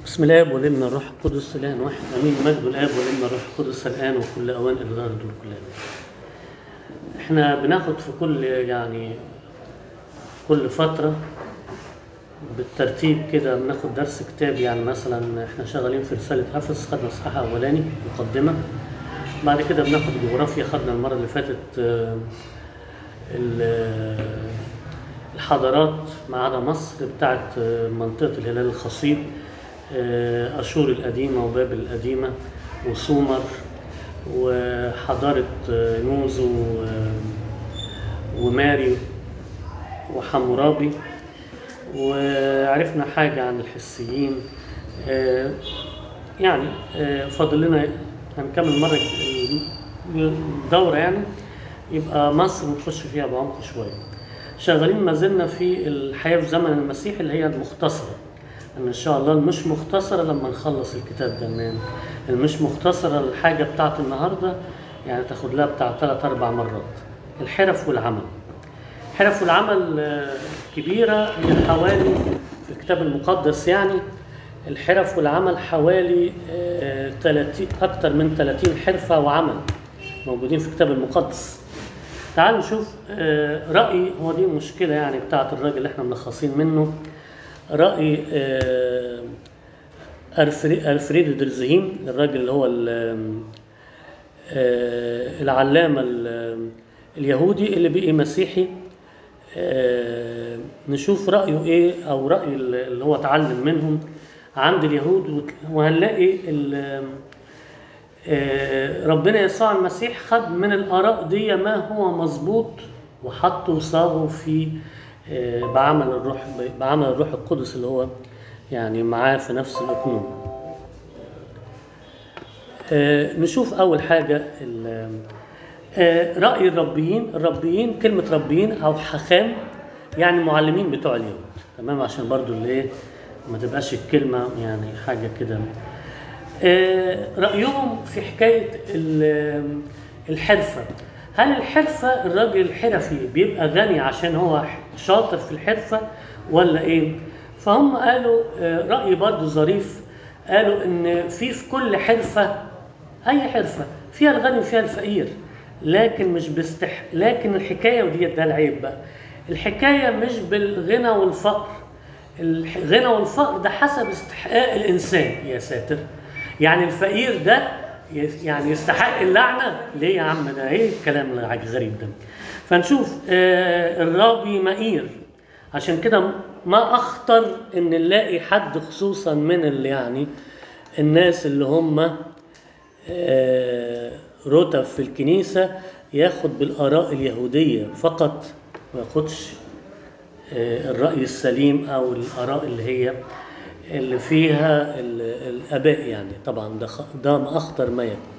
بسم الله والابن الروح القدس الان واحد امين مجد الاب والابن الروح القدس الان وكل اوان الى دار الدور كلها احنا بناخد في كل يعني كل فتره بالترتيب كده بناخد درس كتاب يعني مثلا احنا شغالين في رساله افس خدنا اصحاح اولاني مقدمه بعد كده بناخد جغرافيا خدنا المره اللي فاتت آه، ال- الحضارات ما عدا مصر بتاعت آه، منطقه الهلال الخصيب آه، اشور القديمه وبابل القديمه وسومر وحضاره آه، نوز و- وماري وحمورابي وعرفنا حاجة عن الحسيين آه، يعني آه، فاضل لنا هنكمل مرة الدورة يعني يبقى مصر نخش فيها بعمق شوية شغالين ما زلنا في الحياة في زمن المسيح اللي هي المختصرة أن إن شاء الله المش مختصرة لما نخلص الكتاب ده من المش مختصرة الحاجة بتاعت النهاردة يعني تاخد لها بتاع ثلاث أربع مرات الحرف والعمل حرف العمل آه، كبيرة هي حوالي في الكتاب المقدس يعني الحرف والعمل حوالي آه، 30 أكتر من 30 حرفة وعمل موجودين في الكتاب المقدس تعالوا نشوف آه، رأي هو دي المشكلة يعني بتاعت الراجل اللي احنا ملخصين منه رأي آه، أرفري- ألفريدو درزهيم الراجل اللي هو ال- آه، العلامة ال- اليهودي اللي بقي مسيحي آه، نشوف رأيه إيه أو رأي اللي هو اتعلم منهم عند اليهود وت- وهنلاقي ال- آه، ربنا يسوع المسيح خد من الآراء دي ما هو مظبوط وحطه وصاغه في آه، بعمل الروح بعمل الروح القدس اللي هو يعني معاه في نفس الأقنوم آه، نشوف أول حاجة ال- آه، رأي الربيين الربيين كلمة ربيين أو حخام يعني معلمين بتوع اليهود تمام عشان برضو اللي إيه ما تبقاش الكلمة يعني حاجة كده آه، رأيهم في حكاية ال- الحرفة هل الحرفة الراجل الحرفي بيبقى غني عشان هو شاطر في الحرفة ولا ايه فهم قالوا آه، رأي برضو ظريف قالوا ان في في كل حرفة اي حرفة فيها الغني وفيها الفقير لكن مش بيستح لكن الحكاية ودي ده العيب بقى الحكاية مش بالغنى والفقر الغنى والفقر ده حسب استحقاق الانسان يا ساتر يعني الفقير ده يس- يعني يستحق اللعنه ليه يا عم ده ايه الكلام الغريب ده فنشوف آه الرابي مئير عشان كده ما اخطر ان نلاقي حد خصوصا من اللي يعني الناس اللي هم آه، رتب في الكنيسه ياخد بالاراء اليهوديه فقط ما ياخدش آه، الرأي السليم أو الآراء اللي هي اللي فيها ال- الآباء يعني طبعا ده خ- ده ما أخطر ما يكون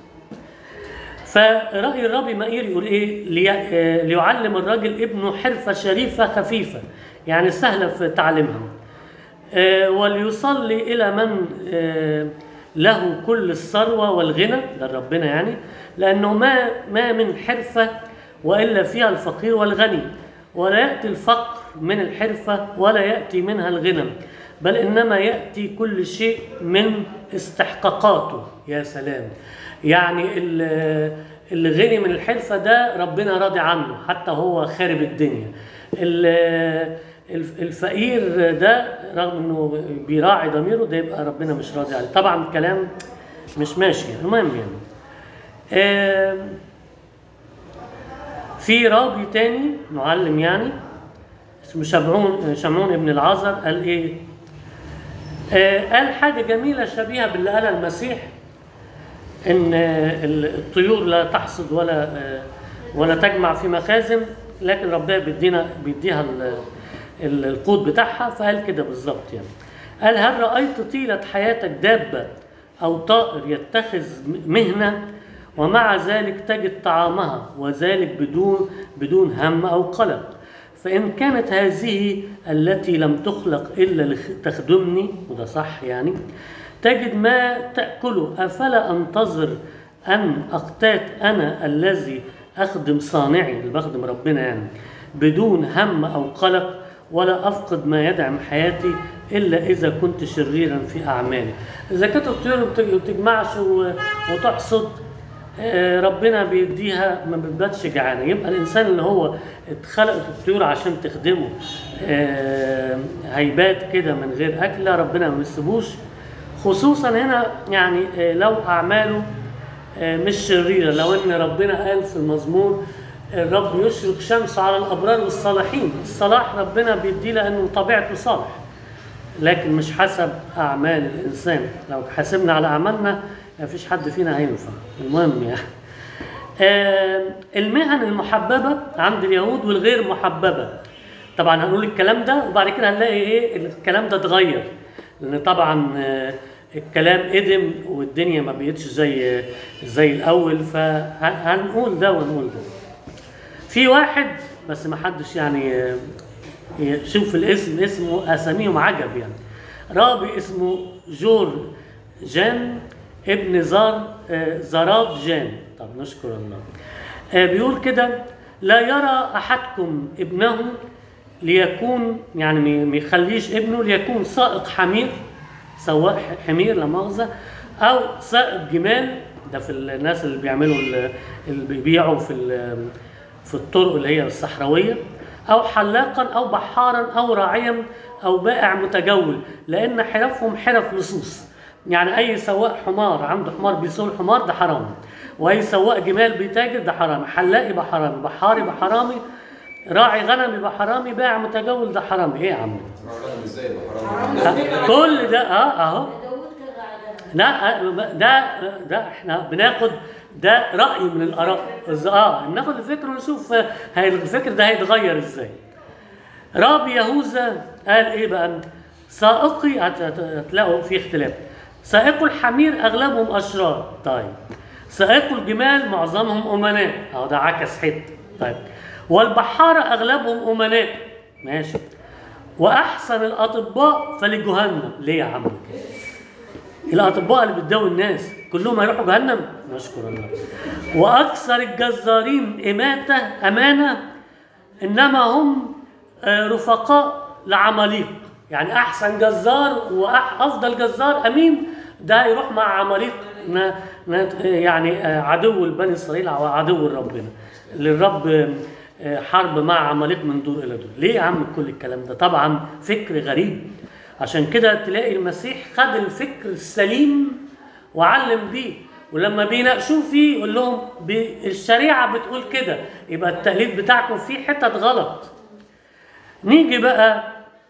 فرأي الربي مائير يقول إيه لي- آه، ليعلم الراجل ابنه حرفة شريفة خفيفة يعني سهلة في تعليمها آه، وليصلي إلى من آه، له كل الثروة والغنى ده ربنا يعني لأنه ما ما من حرفة وإلا فيها الفقير والغني ولا يأتي الفقر من الحرفة ولا يأتي منها الغنى بل إنما يأتي كل شيء من استحقاقاته يا سلام يعني ال- اللي غني من الحرفة ده ربنا راضي عنه حتى هو خارب الدنيا ال- الف- الفقير ده رغم انه بيراعي ضميره ده يبقى ربنا مش راضي عليه طبعا كلام مش ماشي المهم يعني آم، في رابي تاني معلم يعني اسمه شمعون شمعون ابن العازر قال ايه آه، قال حاجة جميلة شبيهة باللي قالها المسيح ان آه، الطيور لا تحصد ولا آه، ولا تجمع في مخازن لكن ربنا بيدينا بيديها ال- ال- القوت بتاعها فقال كده بالظبط يعني قال هل رأيت طيلة حياتك دابة أو طائر يتخذ مهنة ومع ذلك تجد طعامها وذلك بدون بدون هم أو قلق فإن كانت هذه التي لم تخلق إلا لتخدمني وده صح يعني تجد ما تأكله أفلا أنتظر أن أقتات أنا الذي أخدم صانعي اللي بخدم ربنا يعني بدون هم أو قلق ولا أفقد ما يدعم حياتي إلا إذا كنت شريرا في أعمالي إذا كانت الطيور بت- بتجمعش و- وتحصد آه، ربنا بيديها ما بتباتش جعانه يبقى الانسان اللي هو اتخلقت الطيور عشان تخدمه آه، هيبات كده من غير اكل لا، ربنا ما بيسيبوش خصوصا هنا يعني آه، لو اعماله آه، مش شريره لو ان ربنا قال في المزمور الرب يشرق شمس على الابرار والصالحين الصلاح ربنا بيديه لانه طبيعته صالح لكن مش حسب اعمال الانسان لو حاسبنا على اعمالنا مفيش حد فينا هينفع المهم يعني آه، المهن المحببه عند اليهود والغير محببه طبعا هنقول الكلام ده وبعد كده هنلاقي ايه الكلام ده اتغير لان طبعا آه، الكلام قدم والدنيا ما بقتش زي زي الاول فهنقول ده ونقول ده في واحد بس ما حدش يعني آه، يشوف الاسم اسمه اساميهم عجب يعني رابي اسمه جور جان ابن زار آه، زراب جان طب نشكر الله آه، بيقول كده لا يرى احدكم ابنه ليكون يعني ما- ما يخليش ابنه ليكون سائق حمير سواق حمير لا مؤاخذه او سائق جمال ده في الناس اللي بيعملوا ال- اللي بيبيعوا في ال- في الطرق اللي هي الصحراويه او حلاقا او بحارا او راعيا او بائع متجول لان حرفهم حرف لصوص يعني اي سواق حمار عنده حمار بيسوق الحمار ده حرام واي سواق جمال بيتاجر ده حرام حلاق يبقى حرامي بحار يبقى حرامي راعي غنم يبقى حرامي بائع متجول ده حرامي ايه يا عم غنم ازاي يبقى حرام ها، كل ده اه اهو داوود كان راعي غنم لا ده ده احنا بناخد ده رأي من الآراء إز- اه ناخد الفكر ونشوف آه، هي الفكر ده هيتغير ازاي رابي يهوذا قال ايه بقى سائقي هت- هت- هتلاقوا في اختلاف سائقو الحمير اغلبهم اشرار طيب سائقو الجمال معظمهم امناء اهو ده عكس حته طيب والبحارة اغلبهم امناء ماشي واحسن الاطباء فلجهنم ليه يا عم كده الاطباء اللي بتداوي الناس كلهم هيروحوا جهنم نشكر الله واكثر الجزارين اماته امانه انما هم آه، رفقاء لعماليق يعني احسن جزار وافضل جزار امين ده يروح مع عماليق ن- ن- يعني آه، عدو البني اسرائيل او عدو ربنا للرب آه، حرب مع عماليق من دور الى دور ليه يا عم كل الكلام ده طبعا فكر غريب عشان كده تلاقي المسيح خد الفكر السليم وعلم بيه ولما بيناقشوه فيه يقول لهم ب- الشريعه بتقول كده يبقى التقليد بتاعكم فيه حتت غلط نيجي بقى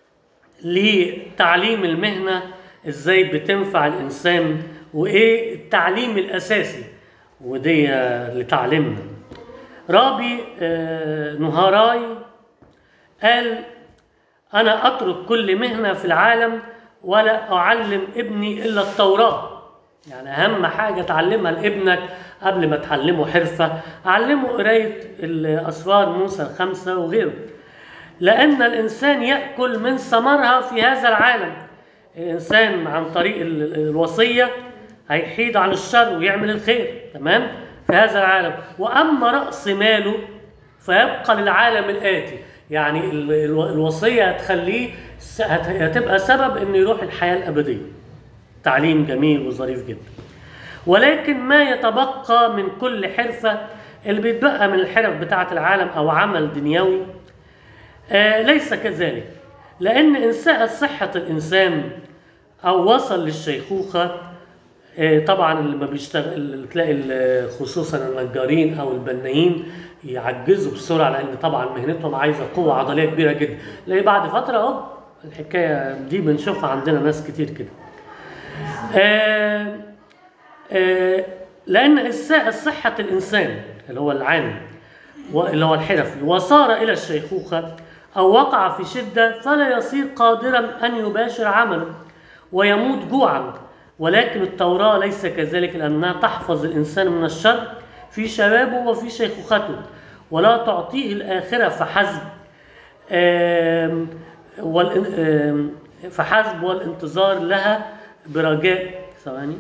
لتعليم المهنه ازاي بتنفع الانسان وايه التعليم الاساسي ودي لتعليمنا رابي آه، نهاراي قال أنا أترك كل مهنة في العالم ولا أعلم ابني إلا التوراة يعني أهم حاجة تعلمها لابنك قبل ما تعلمه حرفة علمه قراية الأسفار موسى الخمسة وغيره لأن الإنسان يأكل من ثمرها في هذا العالم الإنسان عن طريق ال- ال- الوصية هيحيد عن الشر ويعمل الخير تمام في هذا العالم وأما رأس ماله فيبقى للعالم الآتي يعني ال- ال- الوصية هتخليه س- هت- هتبقى سبب إنه يروح الحياة الأبدية تعليم جميل وظريف جدا ولكن ما يتبقى من كل حرفة اللي بيتبقى من الحرف بتاعة العالم أو عمل دنيوي آه، ليس كذلك لأن إن ساءت صحة الإنسان أو وصل للشيخوخة آه، طبعا اللي ما بيشتغل اللي تلاقي ال- خصوصا النجارين أو البنايين يعجزوا بسرعة لأن طبعا مهنتهم عايزة قوة عضلية كبيرة جدا لأن بعد فترة أهو الحكاية دي بنشوفها عندنا ناس كتير كده آه، آه، لأن إساءة صحة الإنسان اللي هو العام اللي هو الحرفي وصار إلى الشيخوخة أو وقع في شدة فلا يصير قادرا أن يباشر عمله ويموت جوعا ولكن التوراة ليس كذلك لأنها تحفظ الإنسان من الشر في شبابه وفي شيخوخته ولا تعطيه الآخرة فحسب آم، والإن- آم، فحسب والانتظار لها برجاء ثواني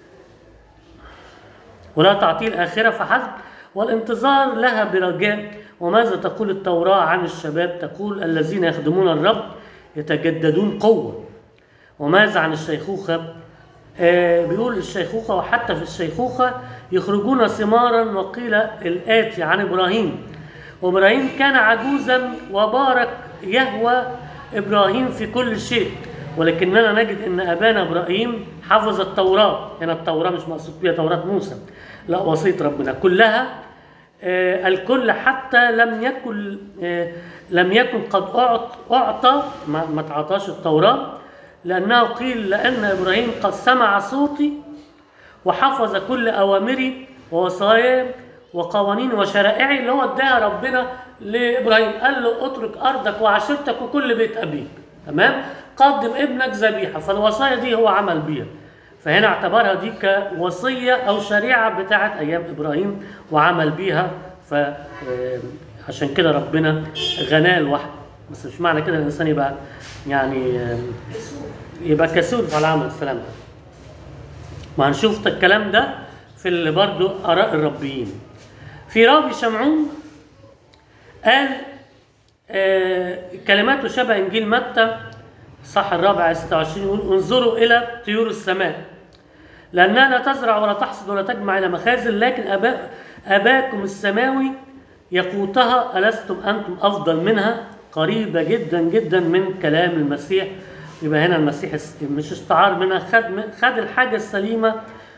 ولا تعطيه الآخرة فحسب والانتظار لها برجاء وماذا تقول التوراة عن الشباب تقول الذين يخدمون الرب يتجددون قوة وماذا عن الشيخوخة آه بيقول الشيخوخة وحتى في الشيخوخة يخرجون ثمارا وقيل الآتي عن إبراهيم وإبراهيم كان عجوزا وبارك يهوى إبراهيم في كل شيء ولكننا نجد أن أبانا إبراهيم حفظ التوراة هنا التوراة مش مقصود بها توراة موسى لا وصية ربنا كلها آه، الكل حتى لم يكن آه، لم يكن قد أعط- أعطى ما ما تعطاش التوراة لأنه قيل لأن إبراهيم قد سمع صوتي وحفظ كل أوامري ووصاياي وقوانيني وشرائعي اللي هو اداها ربنا لإبراهيم قال له اترك أرضك وعشيرتك وكل بيت أبيك تمام قدم ابنك ذبيحة فالوصايا دي هو عمل بيها فهنا اعتبرها دي كوصية أو شريعة بتاعت أيام إبراهيم وعمل بيها ف آه، عشان كده ربنا غناه لوحده بس مش معنى كده الإنسان يبقى يعني آه، يبقى كسول في العمل السلام عليكم. ما هنشوف الكلام ده في اللي برضو آراء الربيين في رابي شمعون قال آه كلماته شبه إنجيل متى صح الرابع آية 26 يقول انظروا إلى طيور السماء لأنها لا تزرع ولا تحصد ولا تجمع إلى مخازن لكن أباء أباكم السماوي يقوتها ألستم أنتم أفضل منها قريبة جدا جدا من كلام المسيح يبقى هنا المسيح اس- مش استعار منها خد خد الحاجة السليمة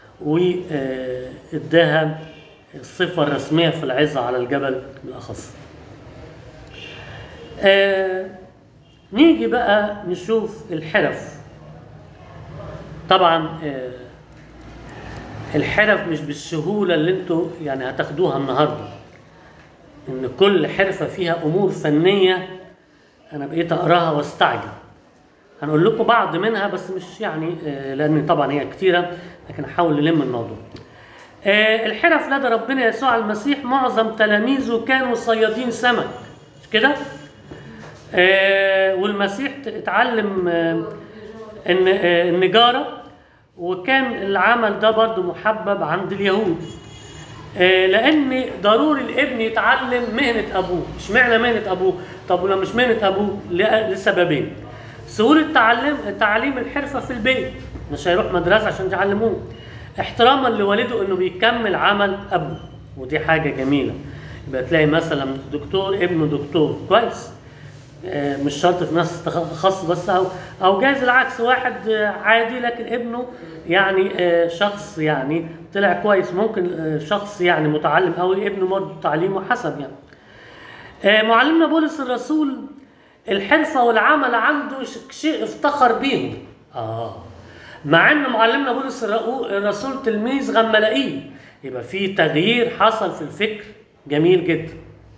واداها الصفة الرسمية في العظة على الجبل بالأخص. آه، نيجي بقى نشوف الحرف طبعا آه، الحرف مش بالسهولة اللي انتوا يعني هتاخدوها النهاردة ان كل حرفة فيها امور فنية انا بقيت اقراها واستعجب هنقول لكم بعض منها بس مش يعني آه، لان طبعا هي كتيرة لكن هحاول نلم الموضوع آه، الحرف لدى ربنا يسوع المسيح معظم تلاميذه كانوا صيادين سمك مش كده؟ آه، والمسيح ت- اتعلم آه، الن- آه، النجارة وكان العمل ده برضو محبب عند اليهود آه، لان ضروري الابن يتعلم مهنه ابوه اشمعنى مهنه ابوه طب ولو مش مهنه ابوه ل- لسببين سهوله تعلم تعليم الحرفه في البيت مش هيروح مدرسه عشان تعلموه احتراما لوالده انه بيكمل عمل ابوه ودي حاجه جميله يبقى تلاقي مثلا دكتور ابنه دكتور كويس آه، مش شرط في ناس تخصص بس او او جايز العكس واحد آه، عادي لكن ابنه يعني آه، شخص يعني طلع كويس ممكن آه، شخص يعني متعلم قوي ابنه برضه تعليمه حسب يعني آه، معلمنا بولس الرسول الحرفة والعمل عنده ش- شيء افتخر بيهم اه مع ان معلمنا بولس الرؤو- الرسول تلميذ غملائيل يبقى في تغيير حصل في الفكر جميل جدا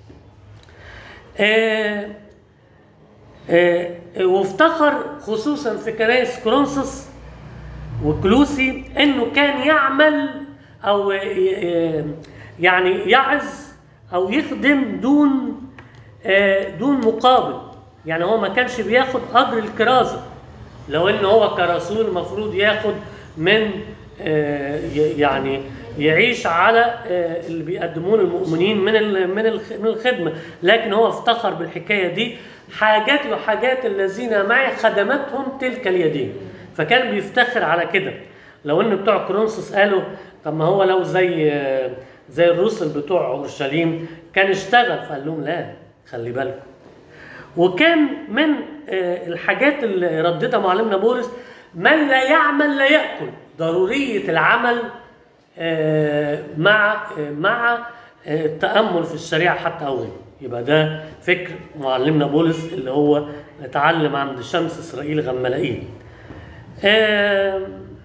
آه آه، وافتخر خصوصا في كنائس كورنثوس وكلوسي انه كان يعمل او ي- يعني يعظ او يخدم دون آه، دون مقابل يعني هو ما كانش بياخد اجر الكرازه لو ان هو كرسول المفروض ياخد من آه، ي- يعني يعيش على آه، اللي بيقدموه المؤمنين من ال- من الخ- من الخدمه لكن هو افتخر بالحكايه دي حاجاتي وحاجات الذين معي خدمتهم تلك اليدين فكان بيفتخر على كده لو ان بتوع كورنثوس قالوا طب ما هو لو زي آه، زي الرسل بتوع اورشليم كان اشتغل فقال لهم لا خلي بالكم وكان من آه، الحاجات اللي رددها معلمنا بولس من لا يعمل لا ياكل ضروريه العمل آه، مع آه، مع آه، التامل في الشريعه حتى او غيره يبقى ده فكر معلمنا بولس اللي هو اتعلم عند شمس اسرائيل غملائيل آه،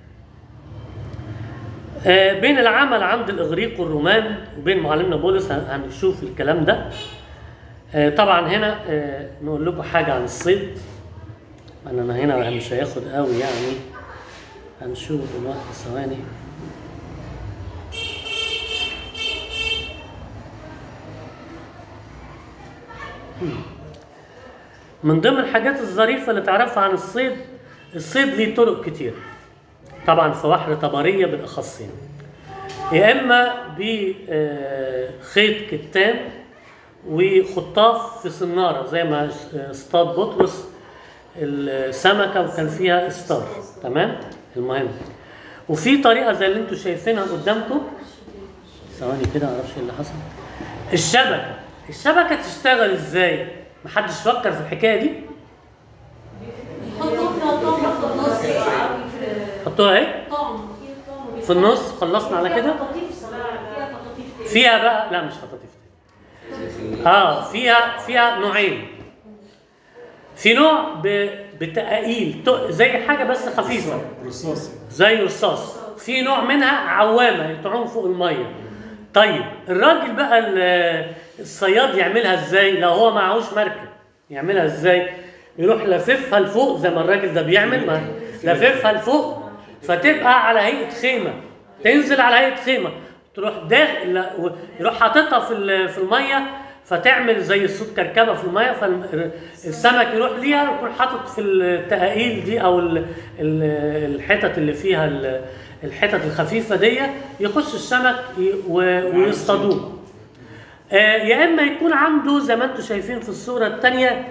آه، بين العمل عند الاغريق والرومان وبين معلمنا بولس هن- هنشوف الكلام ده آه، طبعا هنا آه، نقول لكم حاجه عن الصيد انا هنا مش هياخد قوي يعني هنشوف دلوقتي ثواني من ضمن الحاجات الظريفة اللي تعرفها عن الصيد الصيد ليه طرق كتير طبعا في بحر طبرية بالأخص يعني يا إما بخيط كتان وخطاف في صناره زي ما اصطاد بطرس السمكه وكان فيها اصطاد تمام المهم وفي طريقه زي اللي انتم شايفينها قدامكم ثواني كده معرفش ايه اللي حصل الشبكه الشبكه تشتغل ازاي محدش فكر في الحكايه دي حطوا فيها طعم في النص حطوها ايه طعم فيها طعم في النص خلصنا على كده تطيف فيها تطيف تاني. فيها بقى لا مش خطاطيف اه فيها فيها نوعين في نوع ب... بتقايل ت- زي حاجه بس خفيفه رصاصي زي الرصاص في نوع منها عوامه تعوم فوق الميه طيب الراجل بقى ال- الصياد يعملها ازاي لو هو معهوش مركب يعملها ازاي يروح لففها لفوق زي ما الراجل ده بيعمل ما لففها لفوق فتبقى على هيئه خيمه تنزل على هيئه خيمه تروح داخل لا، و- يروح حاططها في ال- في الميه فتعمل زي صوت كركبه في الميه فالسمك يروح ليها ويكون حاطط في التقايل دي او ال- ال- الحتت اللي فيها ال- الحتت الخفيفه دي يخش السمك ي- و- ويصطادوه آه، يا اما يكون عنده زي ما انتم شايفين في الصوره الثانيه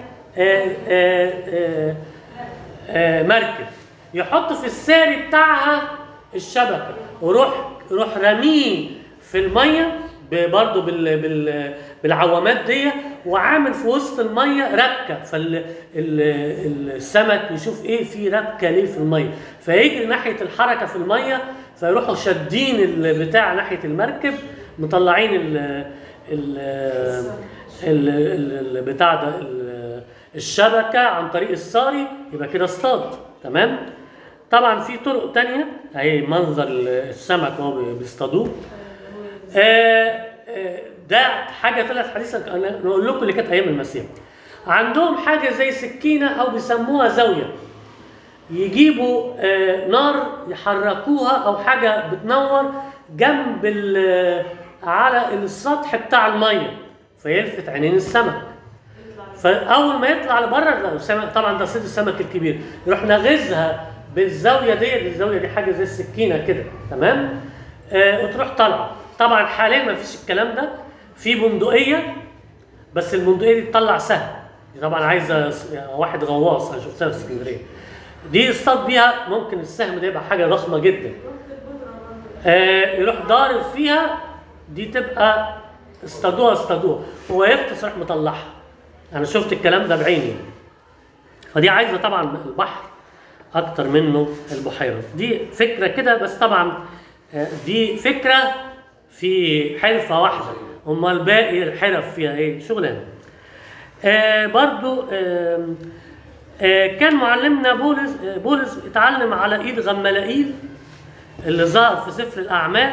مركب يحط في الساري بتاعها الشبكه ويروح يروح راميه في الميه ب- برضه بال بال بالعوامات دي وعامل في وسط الميه ربكه فالسمك يشوف ايه في ربكه ليه في الميه فيجري ناحيه الحركه في الميه فيروحوا شادين البتاع ناحيه المركب مطلعين ال ال ال- ال- البتاع ده ال- الشبكه عن طريق الصاري يبقى كده اصطاد تمام طبعا في طرق تانية اهي منظر السمك وهو بيصطادوه آه، آه، ده حاجه طلعت حديثا أنا نقول لكم اللي كانت ايام المسيح عندهم حاجه زي سكينه او بيسموها زاويه يجيبوا آه، نار يحركوها او حاجه بتنور جنب ال- على السطح بتاع الميه فيلفت عينين السمك فاول ما يطلع لبره لا، السمك طبعا ده صيد السمك الكبير يروح ناغزها بالزاويه دي الزاويه دي حاجه زي السكينه كده تمام آه وتروح طالعه طبعا حاليا ما فيش الكلام ده في بندقيه بس البندقيه دي تطلع سهم دي طبعا عايزه س- واحد غواص انا شفتها في اسكندريه دي يصطاد بيها ممكن السهم ده يبقى حاجه ضخمه جدا آه يروح ضارب فيها دي تبقى اصطادوها اصطادوها هو يغطس يروح مطلعها انا شفت الكلام ده بعيني فدي عايزه طبعا البحر اكتر منه البحيره دي فكره كده بس طبعا آه، دي فكره في حرفه واحده امال باقي الحرف فيها ايه شغلانه آه برضو آه آه كان معلمنا بولس آه بولس اتعلم على ايد غملائيل اللي ظهر في سفر الاعمال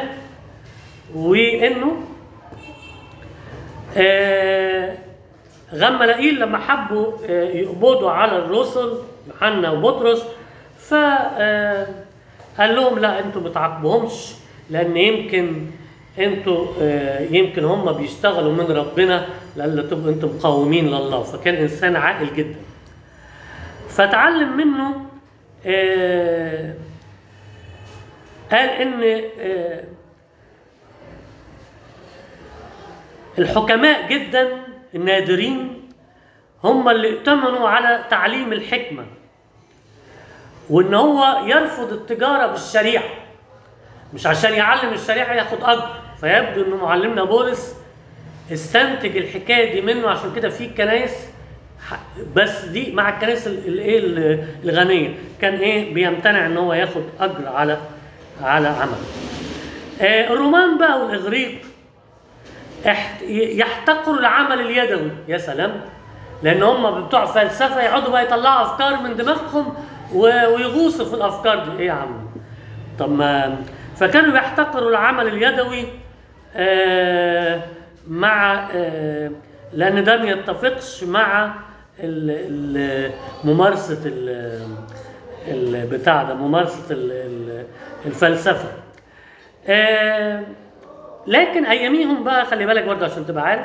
وانه آه غملائيل لما حبوا آه، يقبضوا على الرسل يوحنا وبطرس ف آه، قال لهم لا انتوا ما تعاقبوهمش لان يمكن انتوا آه، يمكن هم بيشتغلوا من ربنا لألا تبقوا انتوا مقاومين لله فكان انسان عاقل جدا فتعلم منه آه، قال ان آه، الحكماء جدا النادرين هم اللي ائتمنوا على تعليم الحكمة وان هو يرفض التجارة بالشريعة مش عشان يعلم الشريعة ياخد أجر فيبدو ان معلمنا بولس استنتج الحكاية دي منه عشان كده في كنايس ح- بس دي مع الكنائس ال- الايه ال- الغنية كان ايه بيمتنع ان هو ياخد أجر على على عمله آه، الرومان بقى والإغريق احت- يحتقروا العمل اليدوي يا سلام لان هم بتوع فلسفه يقعدوا بقى يطلعوا افكار من دماغهم و- ويغوصوا في الافكار دي ايه يا عم طب ما فكانوا بيحتقروا العمل اليدوي آه مع آه لان ده ما يتفقش مع ال- ال- ممارسه ال- البتاع ده ممارسه ال- ال- الفلسفه آه لكن اياميهم بقى خلي بالك برضه عشان تبقى عارف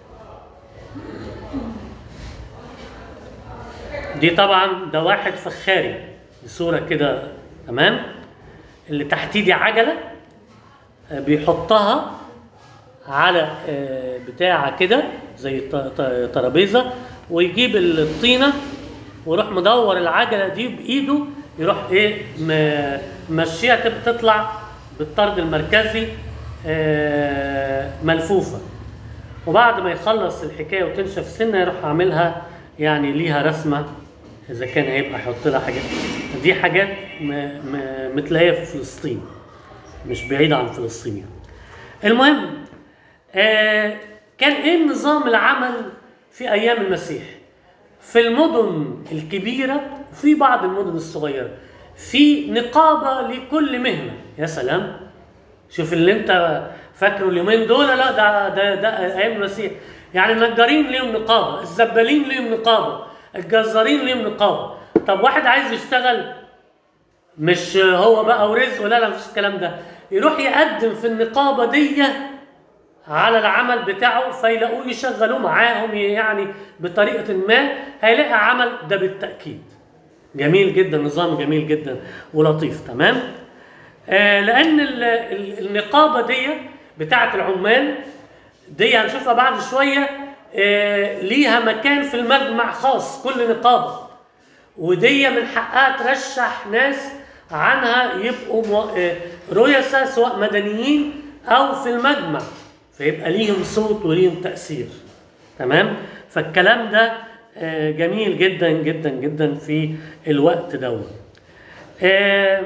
دي طبعا ده واحد فخاري صورة كده تمام اللي تحتيه دي عجلة آه، بيحطها على آه، بتاعة كده زي ط- ط- ترابيزه ويجيب الطينه ويروح مدور العجله دي بايده يروح ايه م- مشيها تب- تطلع بالطرد المركزي آه، ملفوفه وبعد ما يخلص الحكايه وتنشف سنه يروح عاملها يعني ليها رسمه اذا كان هيبقى يحط لها حاجات دي حاجات م- م- متلاقيه في فلسطين مش بعيده عن فلسطين يعني. المهم آه كان ايه نظام العمل في ايام المسيح في المدن الكبيره وفي بعض المدن الصغيره في نقابه لكل مهنه يا سلام شوف اللي انت فاكره اليومين دول لا ده ده ده ايام المسيح يعني النجارين ليهم نقابه الزبالين ليهم نقابه الجزارين ليهم نقابه طب واحد عايز يشتغل مش هو بقى ورزق لا لا مفيش الكلام ده يروح يقدم في النقابه دي على العمل بتاعه فيلاقوه يشغلوه معاهم يعني بطريقه ما هيلاقي عمل ده بالتاكيد جميل جدا نظام جميل جدا ولطيف تمام آه لان ال- ال- النقابه دي بتاعه العمال دي هنشوفها بعد شويه آه ليها مكان في المجمع خاص كل نقابه ودي من حقها ترشح ناس عنها يبقوا مو- آه، رؤساء سواء مدنيين او في المجمع فيبقى ليهم صوت وليهم تاثير تمام فالكلام ده آه، جميل جدا جدا جدا في الوقت دوت آه،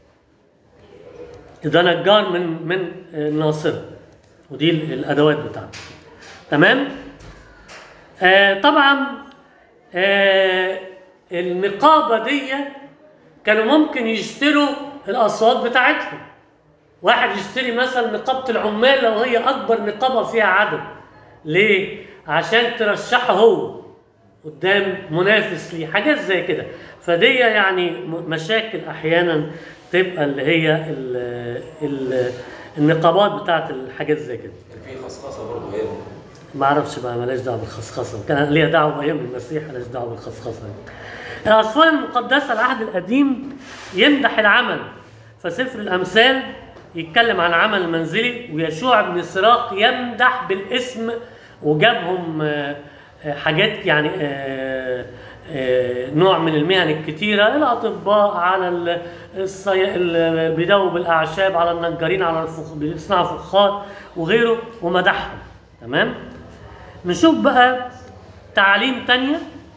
ده نجار من من الناصره ودي الادوات بتاعته تمام آه طبعا آه النقابه دي كانوا ممكن يشتروا الاصوات بتاعتهم واحد يشتري مثلا نقابه العمال لو هي اكبر نقابه فيها عدد ليه عشان ترشحه هو قدام منافس ليه حاجات زي كده فدي يعني م- مشاكل احيانا تبقى اللي هي ال ال النقابات بتاعت الحاجات زي كده كان في خصخصه برضه هي ما اعرفش بقى مالهاش دعوه بالخصخصه كان ليها دعوه بايام المسيح مالهاش دعوه بالخصخصه الاطفال المقدسه العهد القديم يمدح العمل فسفر الامثال يتكلم عن العمل المنزلي ويشوع بن سراق يمدح بالاسم وجابهم آه، آه، حاجات يعني آه، آه، نوع من المهن الكتيرة الأطباء على ال- الصي... اللي بيداووا بالأعشاب على النجارين على الفخ... بيصنعوا فخار وغيره ومدحهم تمام نشوف بقى تعاليم تانية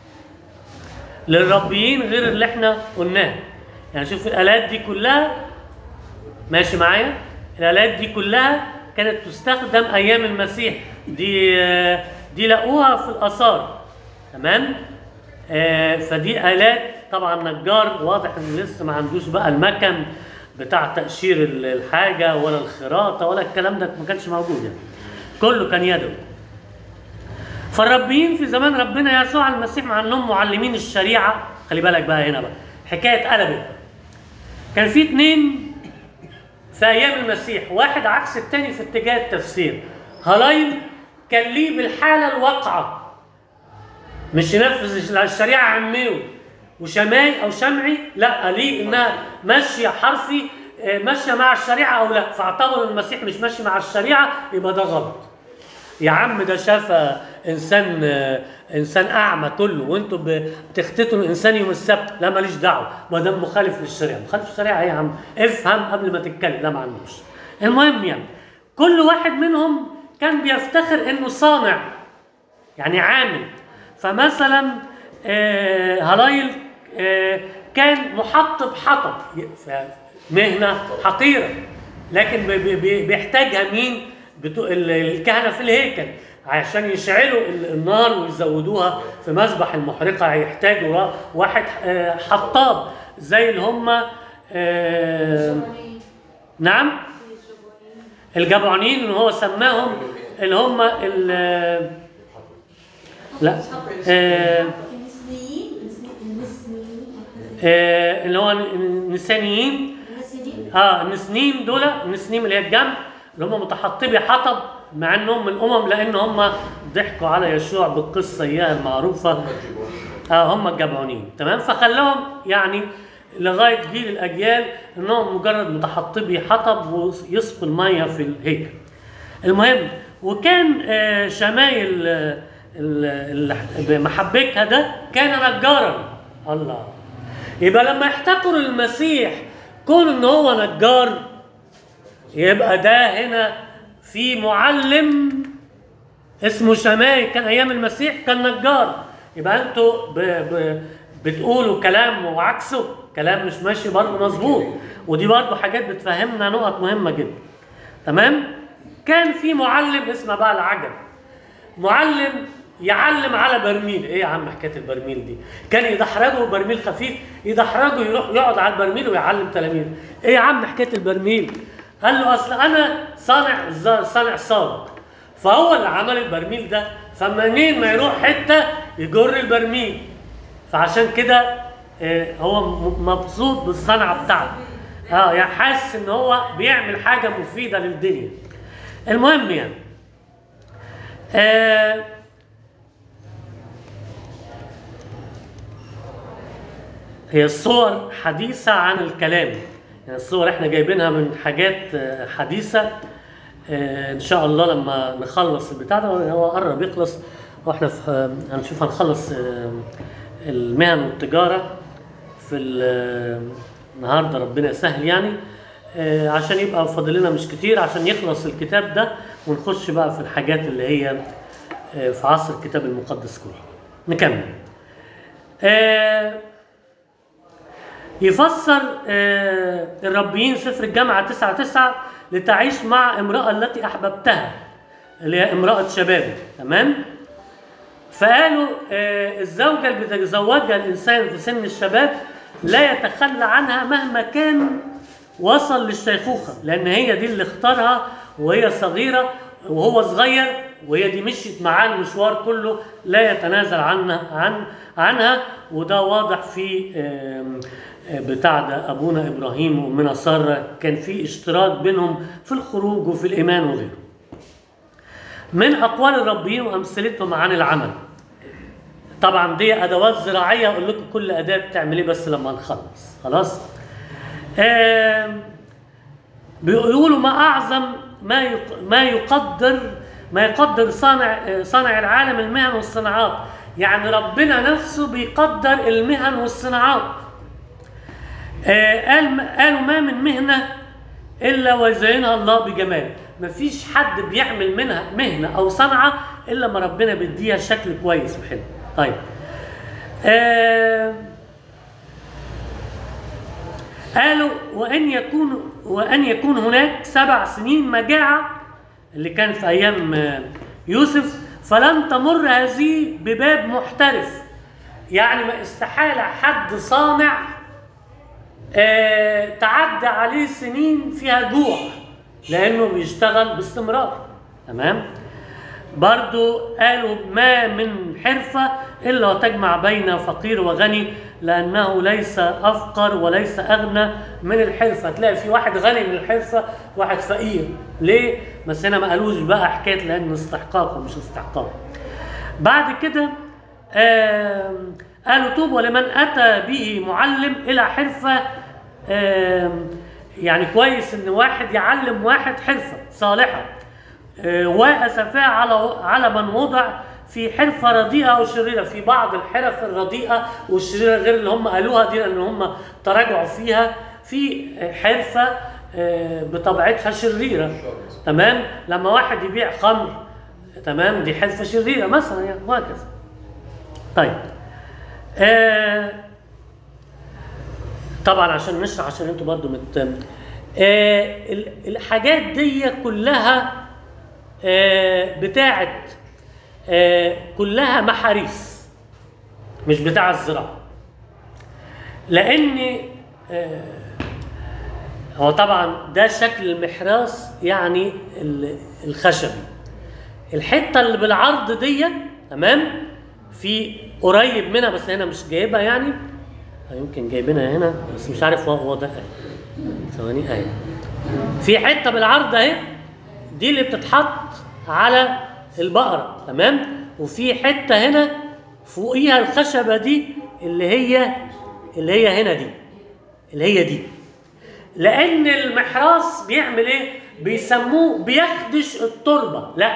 للربيين غير اللي احنا قلناه يعني شوف الآلات دي كلها ماشي معايا الآلات دي كلها كانت تستخدم أيام المسيح دي آه، دي لقوها في الآثار تمام آه، فدي آلات طبعا نجار واضح إن لسه ما عندوش بقى المكن بتاع تقشير ال- الحاجة ولا الخراطة ولا الكلام ده ما كانش موجود يعني كله كان يدوي فالربيين في زمان ربنا يسوع المسيح مع انهم معلمين الشريعه خلي بالك بقى هنا بقى حكايه قلبت كان في اتنين في ايام المسيح واحد عكس التاني في اتجاه التفسير هلايل كان ليه بالحاله الواقعه مش ينفذ الشريعه عميه وشماي او شمعي لا ليه انها ماشيه حرفي آه، ماشيه مع الشريعه او لا فاعتبروا المسيح مش ماشي مع الشريعه يبقى ده غلط يا عم ده شاف انسان آه، انسان اعمى كله وانتوا ب- بتختتوا الانسان يوم السبت لا ماليش دعوه ما دام مخالف للشريعه مخالف للشريعه ايه يا عم افهم قبل ما تتكلم لا ما عندوش المهم يعني كل واحد منهم كان بيفتخر انه صانع يعني عامل فمثلا آه، هلايل آه، كان محطب حطب ف- مهنه حقيره لكن بي- بي- بي- بيحتاجها مين بتوع ال- الكهنه في الهيكل عشان يشعلوا ال- النار ويزودوها في مسبح المحرقه هيحتاجوا را- واحد آه، حطاب زي اللي هم آه، نعم الجبعانين اللي هو سماهم اللي هم ال- لا آه، المثليين المثليين آه، اللي هو النسانيين المثليين اه النسنيم دول النسنيم اللي هي الجمع اللي هم متحطبي حطب مع انهم من الامم لان هم ضحكوا على يشوع بالقصه اياها المعروفه هم الجبونين اه هم الجبعونين تمام فخلاهم يعني لغايه جيل الاجيال انهم مجرد متحطبي حطب ويسقوا الميه في الهيكل المهم وكان آه، شمايل آه، ال- ال- محبكها ده كان نجارا الله يبقى لما يحتقروا المسيح كون ان هو نجار يبقى ده هنا في معلم اسمه شماي كان ايام المسيح كان نجار يبقى انتوا ب... ب... بتقولوا كلام وعكسه كلام مش ماشي برضه مظبوط ودي برضه حاجات بتفهمنا نقط مهمه جدا تمام كان في معلم اسمه بقى العجب معلم يعلم على برميل ايه يا عم حكايه البرميل دي كان يدحرجه برميل خفيف يدحرجه يروح يقعد على البرميل ويعلم تلاميذ ايه يا عم حكايه البرميل قال له اصل انا صانع ز- صانع سابق فهو اللي عمل البرميل ده فمنين ما يروح حته يجر البرميل فعشان كده آه، هو م- مبسوط بالصنعه بتاعته اه يعني حاسس ان هو بيعمل حاجه مفيده للدنيا المهم يعني آه هي الصور حديثة عن الكلام يعني الصور احنا جايبينها من حاجات آه، حديثة آه، ان شاء الله لما نخلص البتاع ده هو قرب يخلص واحنا في آه، هنشوف هنخلص آه، المهن والتجارة في ال- آه، النهارده ربنا يسهل يعني آه، عشان يبقى فاضل لنا مش كتير عشان يخلص الكتاب ده ونخش بقى في الحاجات اللي هي آه، في عصر الكتاب المقدس كله نكمل آه، يفسر آه، الربيين سفر الجامعة تسعة تسعة لتعيش مع امرأة التي أحببتها اللي هي امرأة شباب تمام فقالوا آه، الزوجة اللي بيتزوجها الإنسان في سن الشباب لا يتخلى عنها مهما كان وصل للشيخوخة لأن هي دي اللي اختارها وهي صغيرة وهو صغير وهي دي مشيت معاه المشوار كله لا يتنازل عنها عن عنها وده واضح في آم، آه، بتاع ده ابونا ابراهيم وامنا ساره كان في اشتراك بينهم في الخروج وفي الايمان وغيره. من اقوال الربيين وامثلتهم عن العمل. طبعا دي ادوات زراعيه اقول لكم كل اداه بتعمل ايه بس لما نخلص خلاص. آم، بيقولوا ما اعظم ما يق- ما يقدر ما يقدر صانع صانع العالم المهن والصناعات يعني ربنا نفسه بيقدر المهن والصناعات آه، قال قالوا ما من مهنه الا ويزينها الله بجمال مفيش حد بيعمل منها مهنه او صنعه الا ما ربنا بيديها شكل كويس وحلو طيب آه قالوا وان يكون وان يكون هناك سبع سنين مجاعه اللي كان في ايام آه، يوسف فلن تمر هذه بباب محترف يعني ما استحاله حد صانع آه، تعدى عليه سنين فيها جوع لانه بيشتغل باستمرار تمام برضو قالوا ما من حرفة إلا وتجمع بين فقير وغني لأنه ليس أفقر وليس أغنى من الحرفة تلاقي في واحد غني من الحرفة واحد فقير ليه؟ بس هنا ما قالوش بقى حكاية لأن استحقاق ومش استحقاق بعد كده آم، قالوا توبوا لمن أتى به معلم إلى حرفة آم، يعني كويس إن واحد يعلم واحد حرفة صالحة آه، وأسفاه على على من وضع في حرفة رديئة أو شريرة في بعض الحرف الرديئة والشريرة غير اللي هم قالوها دي لأن هم تراجعوا فيها في حرفة آه، بطبيعتها شريرة تمام لما واحد يبيع خمر تمام دي حرفة شريرة مثلا يعني وهكذا طيب آه طبعا عشان نشرح عشان انتوا برضو مت آه ال- الحاجات دي كلها آه بتاعت آه كلها محاريس مش بتاع الزراعة لأن آه هو طبعا ده شكل المحراس يعني ال- الخشبي الحته اللي بالعرض دي تمام في قريب منها بس هنا مش جايبها يعني آه، يمكن جايبينها هنا بس مش عارف هو هو ده إيه. ثواني اهي في حته بالعرض اهي دي اللي بتتحط على البقره تمام وفي حته هنا فوقيها الخشبه دي اللي هي اللي هي هنا دي اللي هي دي لان المحراس بيعمل ايه بيسموه بيخدش التربه لا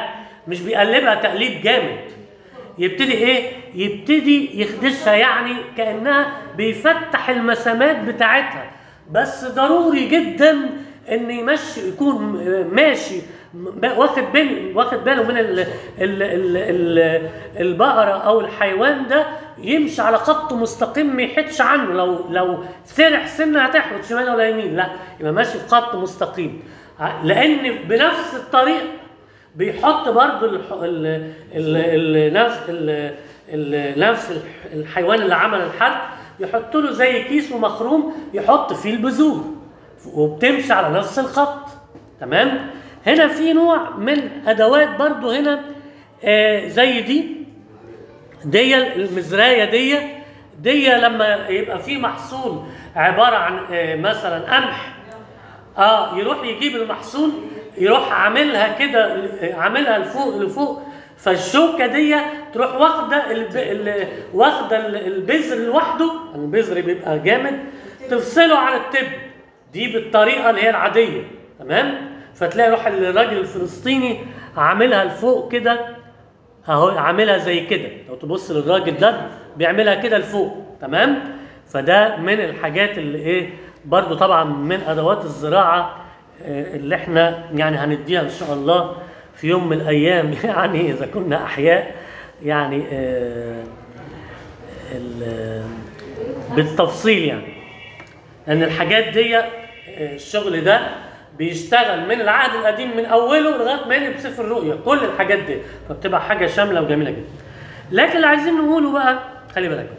مش بيقلبها تقليب جامد يبتدي ايه يبتدي يخدشها يعني كانها بيفتح المسامات بتاعتها بس ضروري جدا ان يمشي يكون ماشي م- واخد بال واخد باله من ال ال ال ال البقره او الحيوان ده يمشي على خط مستقيم ما يحدش عنه لو لو سرح سنه هتحوت شمال ولا يمين لا يبقى ماشي في خط مستقيم ع- لان بنفس الطريق بيحط برضه الح... ال... ال... ال... نفس ال... ال... نفس الح- الحيوان اللي عمل الحد يحط له زي كيس ومخروم يحط فيه البذور وبتمشي على نفس الخط تمام هنا في نوع من ادوات برضه هنا آه زي دي دي المزرايه دي دي لما يبقى في محصول عباره عن آه مثلا قمح اه يروح يجيب المحصول يروح عاملها كده عاملها لفوق لفوق فالشوكه دي تروح واخده الب... ال... واخده ال- البذر لوحده البذر بيبقى جامد تفصله عن التب دي بالطريقه اللي هي العاديه تمام فتلاقي روح الراجل الفلسطيني عاملها لفوق كده اهو عاملها زي كده لو تبص للراجل ده بيعملها كده لفوق تمام فده من الحاجات اللي ايه برضو طبعا من ادوات الزراعه آه، اللي احنا يعني هنديها ان شاء الله في يوم من الايام يعني اذا كنا احياء يعني آه، ال- بالتفصيل يعني لان الحاجات دي آه، الشغل ده بيشتغل من العهد القديم من اوله لغايه ما ينهي بسفر الرؤيا كل الحاجات دي فبتبقى حاجه شامله وجميله جدا لكن اللي عايزين نقوله بقى خلي بالك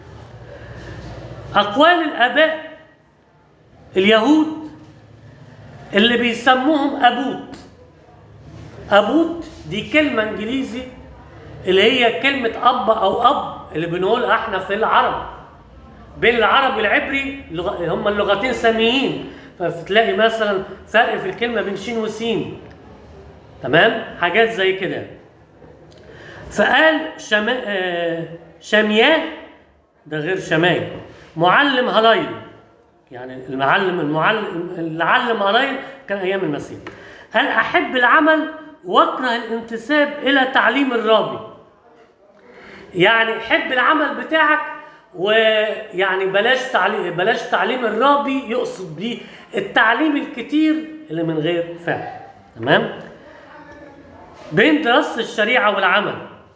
اقوال الاباء اليهود اللي بيسموهم ابوت ابوت دي كلمه انجليزي اللي هي كلمه اب او اب اللي بنقولها احنا في العرب بين العربي والعبري لغ... هم اللغتين ساميين فتلاقي مثلا فرق في الكلمه بين شين وسين تمام حاجات زي كده فقال شما... آه، شمياه ده غير شماي معلم هلايل يعني المعلم المعلم اللي علم هلايل كان ايام المسيح قال احب العمل واكره الانتساب الى تعليم الرابي يعني حب العمل بتاعك ويعني بلاش تعليم بلاش تعليم الرابي يقصد بيه التعليم الكتير اللي من غير فعل تمام بين دراسة الشريعة والعمل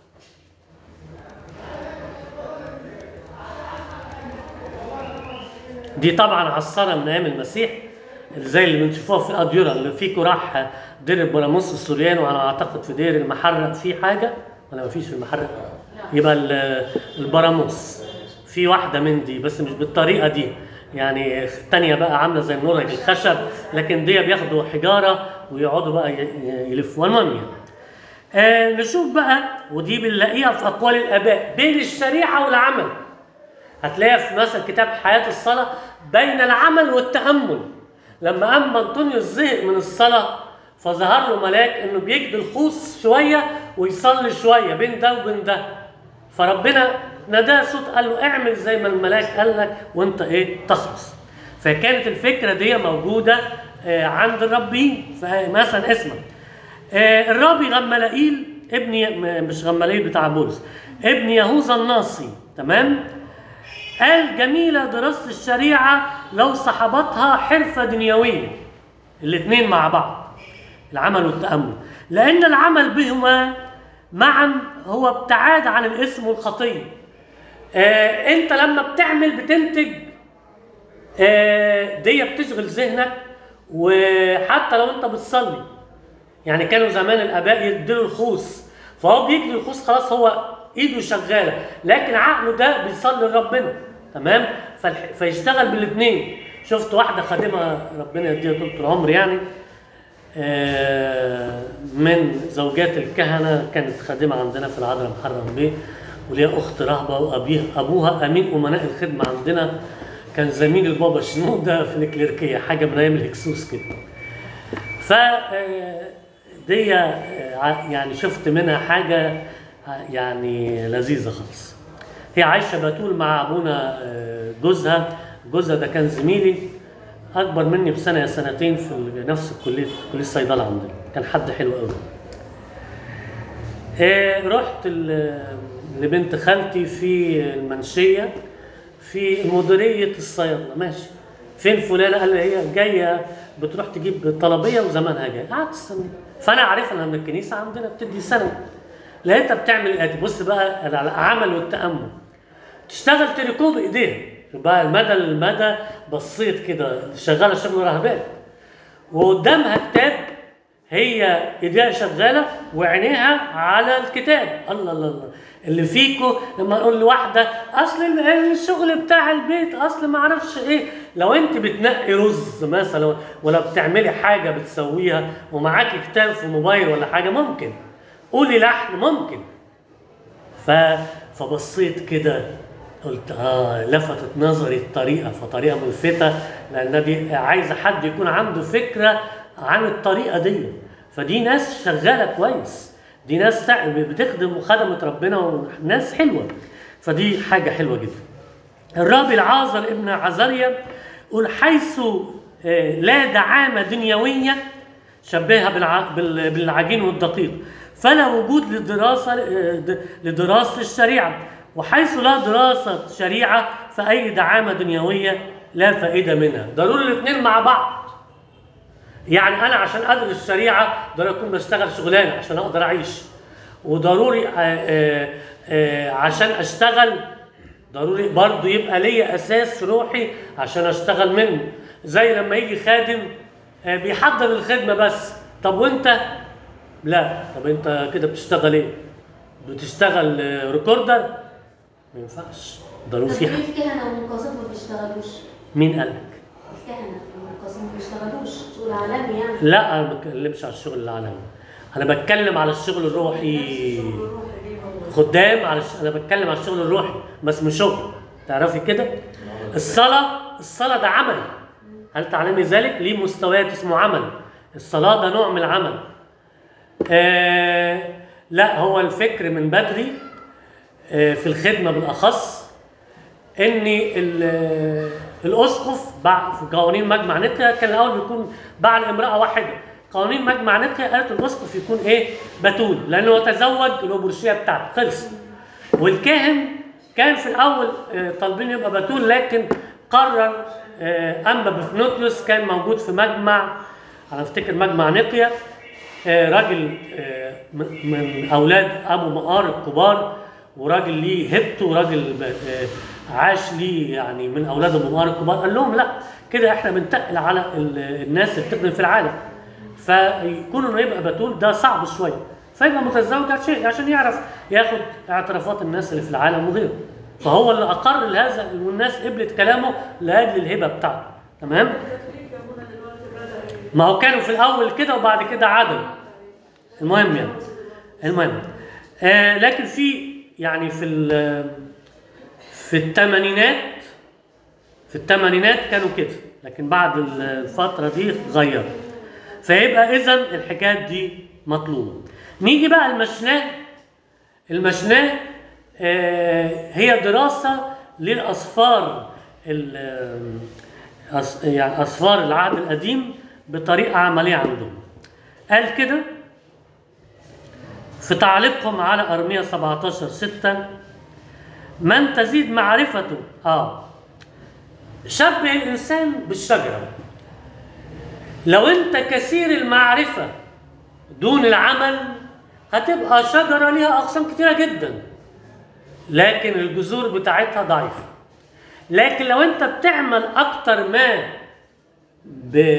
دي طبعا عصرة من ايام المسيح زي اللي بنشوفوها في الاديره اللي فيكم راح دير البراموس السوريان وانا اعتقد في دير المحرق في حاجه ولا ما فيش في المحرق؟ يبقى ال- البراموس في واحده من دي بس مش بالطريقه دي يعني الثانيه بقى عامله زي النورج الخشب لكن دي بياخدوا حجاره ويقعدوا بقى ي- ي- يلفوا المهم يعني. آه نشوف بقى ودي بنلاقيها في اقوال الاباء بين الشريعه والعمل هتلاقيها في مثلا كتاب حياة الصلاة بين العمل والتأمل لما أما أنطونيوس زهق من الصلاة فظهر له ملاك إنه بيجد الخوص شوية ويصلي شوية بين ده وبين ده فربنا ناداه صوت قال له اعمل زي ما الملاك قال لك وانت ايه تخلص فكانت الفكرة دي موجودة آه، عند الربيين فمثلا اسمع آه، الرابي غملائيل ابن ي- م- مش غملائيل بتاع بولس ابن يهوذا الناصي تمام قال جميلة دراسة الشريعة لو صحبتها حرفة دنيوية الاثنين مع بعض العمل والتأمل لأن العمل بهما معا هو ابتعاد عن الاسم والخطية آه انت لما بتعمل بتنتج آه دي بتشغل ذهنك وحتى لو انت بتصلي يعني كانوا زمان الاباء يديله الخوص فهو بيجري الخوص خلاص هو ايده شغاله لكن عقله ده بيصلي لربنا تمام فالح- فيشتغل بالاثنين شفت واحده خادمه ربنا يديها طول العمر يعني آه، من زوجات الكهنه كانت خادمه عندنا في العذراء محرم بيه وليها اخت رهبه وابيها ابوها امين امناء الخدمه عندنا كان زميل البابا شنوده في الكليركيه حاجه من ايام الهكسوس كده ف آه، دي آه، ع- يعني شفت منها حاجه آه، يعني لذيذه خالص هي عايشه بتول مع ابونا آه، جوزها جوزها ده كان زميلي اكبر مني بسنه يا سنتين في ال- نفس الكليه كليه الصيدله عندنا كان حد حلو قوي آه، رحت ل- لبنت خالتي في المنشيه في مديريه الصيادله ماشي فين فلانه قال لي هي جايه بتروح تجيب طلبيه وزمانها جاي قعدت استنى فانا عارف انها من الكنيسه عندنا بتدي سنه لقيتها بتعمل الاتي بص بقى العمل والتامل تشتغل تريكو بايديها بقى المدى المدى بصيت كده شغاله شغل رهبان وقدامها كتاب هي ايديها شغاله وعينيها على الكتاب الله الله الله اللي فيكو لما اقول لواحده اصل ال- الشغل بتاع البيت اصل ما اعرفش ايه لو انت بتنقي رز مثلا ولا بتعملي حاجه بتسويها ومعاكي كتاب في موبايل ولا حاجه ممكن قولي لحن ممكن ف... فبصيت كده قلت اه لفتت نظري الطريقه فطريقه ملفته لان دي عايزه حد يكون عنده فكره عن الطريقه دي فدي ناس شغاله كويس دي ناس تع- بتخدم وخدمت ربنا وناس حلوه فدي حاجه حلوه جدا الرابي العازر ابن عزريا يقول حيث آه، لا دعامه دنيويه شبهها بالع- بال- بالعجين والدقيق فلا وجود للدراسه آه، د- لدراسه الشريعه وحيث لا دراسه شريعه فاي دعامه دنيويه لا فائده منها ضروري الاثنين مع بعض يعني انا عشان ادرس الشريعه ضروري اكون بشتغل شغلانه عشان اقدر اعيش وضروري آه، آه، آه، عشان اشتغل ضروري برضه يبقى ليا اساس روحي عشان اشتغل منه زي لما يجي خادم آه، بيحضر الخدمه بس طب وانت لا طب انت كده بتشتغل ايه بتشتغل آه، ريكوردر ما ينفعش ضروري طب في ليه حاجة. الكهنة والمقاصد ما بيشتغلوش؟ مين قالك الكهنة والمقاصد ما بيشتغلوش شغل عالمي يعني لا انا ما بتكلمش على الشغل العالمي انا بتكلم على الشغل الروحي خدام على الش... انا بتكلم على الشغل الروحي ما اسمه شغل تعرفي كده الصلاه الصلاه ده عمل هل تعلمي ذلك ليه مستويات اسمه عمل الصلاه ده نوع من العمل آه لا هو الفكر من بدري آه في الخدمه بالاخص ان ال- الاسقف بعد في قوانين مجمع نقيا كان الاول بيكون بعد امراه واحده قوانين مجمع نقيا قالت الاسقف يكون ايه بتول لانه هو تزوج الابرشيه بتاعته خلص والكاهن كان في الاول آه، طالبين يبقى بتول لكن قرر آه، انبا بفنوتيوس كان موجود في مجمع انا افتكر مجمع نقيا آه، راجل آه، من من اولاد ابو مقار الكبار وراجل ليه هبته وراجل ب- آه، عاش ليه يعني من اولاد ابو مقار الكبار قال لهم لا كده احنا بنتقل على ال- الناس اللي بتخدم في العالم فيكون انه يبقى بتول ده صعب شويه فيبقى متزوج عشان عشان يعرف ياخد اعترافات الناس اللي في العالم وغيره فهو اللي اقر لهذا والناس قبلت كلامه لاجل الهبه بتاعته تمام ما هو كانوا في الاول كده وبعد كده عدم المهم يعني المهم آه لكن في يعني في ال- في الثمانينات في الثمانينات كانوا كده لكن بعد الفترة دي غيروا فيبقى إذا الحكايات دي مطلوبة نيجي بقى المشناه المشناه آه هي دراسة للأصفار ال- أص- يعني أصفار العهد القديم بطريقة عملية عندهم قال كده في تعليقهم على أرمية 17 6 من تزيد معرفته اه شبه الإنسان بالشجرة لو أنت كثير المعرفة دون العمل هتبقى شجرة ليها أقسام كتيرة جدا لكن الجذور بتاعتها ضعيفة لكن لو أنت بتعمل أكتر ما ب...